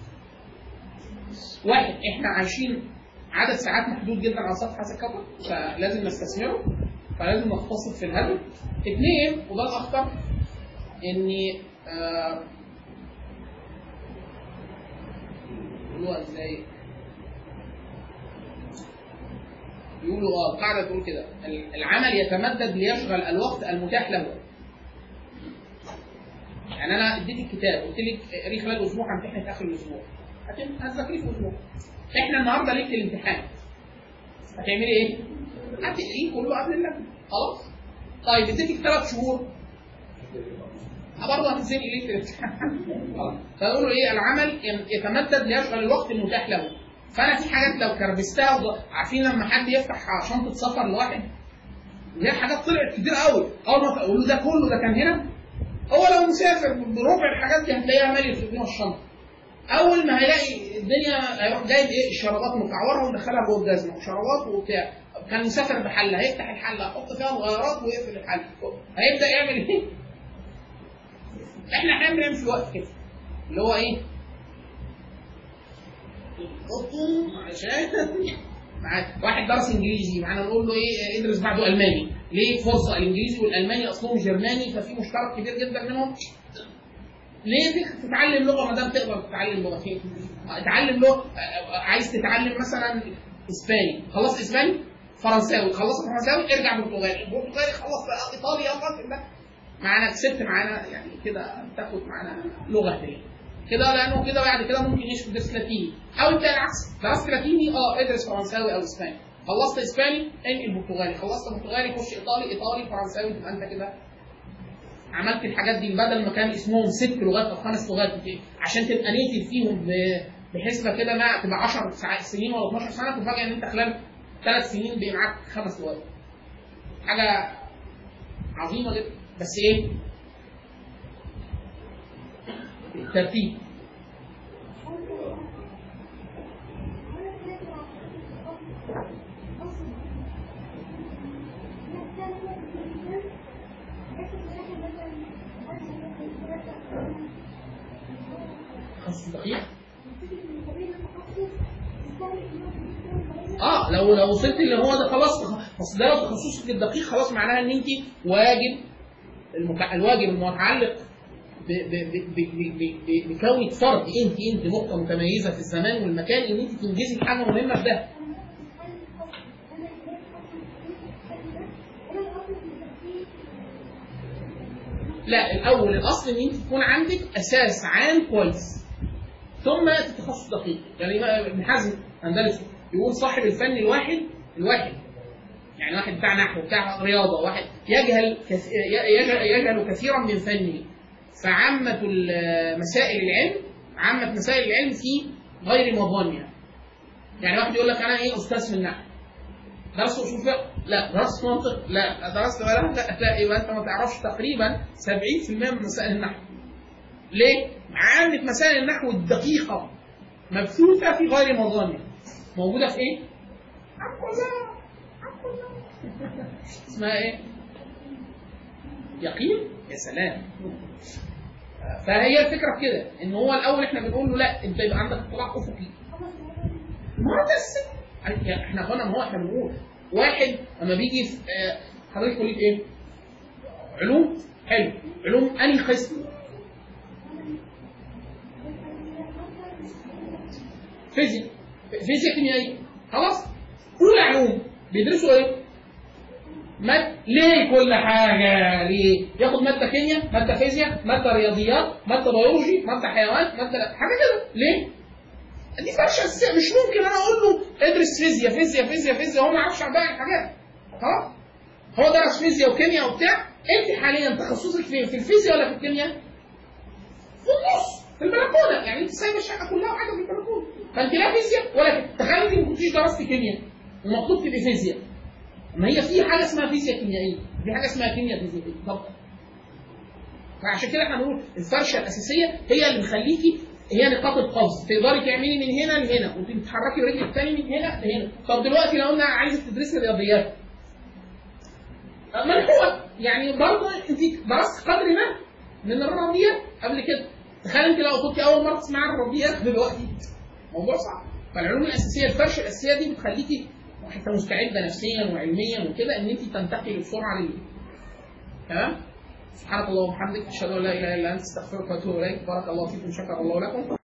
واحد احنا عايشين عدد ساعات محدود جدا على سطح هذا الكوكب فلازم نستثمره فلازم نقتصد في الهدف اثنين وده الاخطر ان آه، يقولوها ازاي يقولوا اه القاعده تقول كده ال- العمل يتمدد ليشغل الوقت المتاح له يعني انا اديتك كتاب قلت لك اقريه خلال اسبوع همتحن في اخر الاسبوع هتم- هتذاكريه في اسبوع احنا النهارده ليله الامتحان هتعملي ايه؟ هتقريه كله قبل اللجنه خلاص طيب اديتك ثلاث شهور برضه هتنزلي ليه الامتحان خلاص. فيقولوا ايه العمل يتمدد ليشغل الوقت المتاح له فانا في حاجات لو كربستها وض- عارفين لما حد يفتح شنطه سفر لواحد دي حاجات طلعت كتير قوي اول ما اقول له ده كله ده كان هنا هو لو مسافر بربع الحاجات دي هتلاقيها ماليه في جوه الشنطه اول ما هيلاقي الدنيا هيروح جايب ايه الشرابات مكعورها ومدخلها جوه الجزمه وشرابات وبتاع كان مسافر بحله هيفتح الحله يحط فيها مغيرات ويقفل الحله هيبدا يعمل ايه؟ احنا احيانا بنعمل في الوقت كده اللي هو ايه؟ قطن عشان معاك واحد درس انجليزي معانا نقول له ايه ادرس بعده الماني ليه فرصه الانجليزي والالماني اصلهم جرماني ففي مشترك كبير جدا منهم ليه تك- تتعلم لغه ما دام تقدر تتعلم لغتين اتعلم لغه آه، عايز تتعلم مثلا اسباني خلص اسباني فرنساوي خلصت فرنساوي ارجع برتغالي برتغالي خلص ايطالي خلاص ده معانا كسبت معانا يعني كده تاخد معانا لغه تانية كده لانه كده بعد كده ممكن يشوف درس لاتيني او انت العكس درست لاتيني اه ادرس فرنساوي او اسباني خلصت اسباني انقل برتغالي خلصت برتغالي خش ايطالي ايطالي فرنساوي تبقى انت كده عملت الحاجات دي بدل ما كان اسمهم ست لغات او خمس لغات كده، عشان تبقى نيتف فيهم ب- بحسبه كده ما تبقى 10 ساعات- سنين ولا 12 سنه تفاجئ ان انت خلال ثلاث سنين بقى معاك خمس لغات. حاجه عظيمه جدا بس ايه؟ الترتيب تخصص دقيق اه لو لو وصلت اللي هو ده خلاص بس ده لو تخصصك الدقيق خلاص معناها ان انت واجب المتع... الواجب المتعلق ب... ب... ب... ب... ب... ب... بكونك فرد انت انت نقطه متميزه في الزمان والمكان ان انت تنجزي حاجه مهمه في ده لا الاول الاصل ان انت تكون عندك اساس عام كويس ثم تتخصص دقيق يعني ما- ابن حزم اندلسي يقول صاحب الفن الواحد الواحد يعني واحد بتاع نحو بتاع رياضه واحد يجهل كث... يجهل, يجهل كثيرا من فنه فعامة ال- مسائل العلم عامة مسائل العلم في غير مظانها يعني واحد يقول لك انا ايه استاذ في النحو درست اصول فقه؟ لا درست منطق؟ لا درست بلاغه؟ لا لا يبقى انت ما تعرفش تقريبا 70% من مسائل النحو ليه؟ عندك مسائل النحو الدقيقة مبثوثة في غير مظانها موجودة في ايه؟ عبقلة عبقلة اسمها ايه؟ يقين؟ يا سلام فهي الفكرة في كده ان هو الاول احنا بنقول له لا انت يبقى عندك اطلاع افقي ما هو ده السر يعني احنا قلنا ما هو احنا بنقول واحد لما بيجي في آه، حضرتك كليه ايه؟ علوم حلو علوم انهي قسم؟ فيزياء فيزياء كيميائيه خلاص اولى علوم بيدرسوا ايه؟ ماد ليه كل حاجه ليه؟ ياخد ماده كيمياء ماده فيزياء ماده رياضيات ماده بيولوجي ماده حيوان ماده حاجه كده ليه؟ دي فرشه اساسيه مش ممكن انا اقول له ادرس فيزياء فيزياء فيزياء فيزياء هو ما يعرفش عن باقي الحاجات خلاص هو درس فيزياء وكيمياء وبتاع انت حاليا تخصصك فين في الفيزياء ولا في الكيمياء في النص في البلكونه يعني انت سايبه الشقه كلها وقاعده في البلكونه فانت لا فيزياء ولا كيمياء تخيل انت ما كنتيش درست كيمياء ومطلوب تبقي فيزياء ما هي في حاجه اسمها فيزياء كيميائيه في حاجه اسمها كيمياء فيزيائيه طب فعشان كده احنا بنقول الفرشه الاساسيه هي اللي مخليكي هي نقاط القفز تقدري تعملي من هنا لهنا وتتحركي رجلك تاني من هنا لهنا طب دلوقتي لو انا عايزه تدرسي رياضيات ملحوقه يعني برضه انت درست قدر ما من الرياضيات قبل كده تخيل انت لو كنت اول مره تسمعي الرياضيات دلوقتي موضوع صعب فالعلوم الاساسيه الفرشه الاساسيه دي بتخليكي حتى مستعده نفسيا وعلميا وكده ان انت تنتقلي بسرعه لل تمام سبحانك اللهم وبحمدك اشهد ان لا اله الا انت استغفرك واتوب اليك بارك الله فيكم شكر الله لكم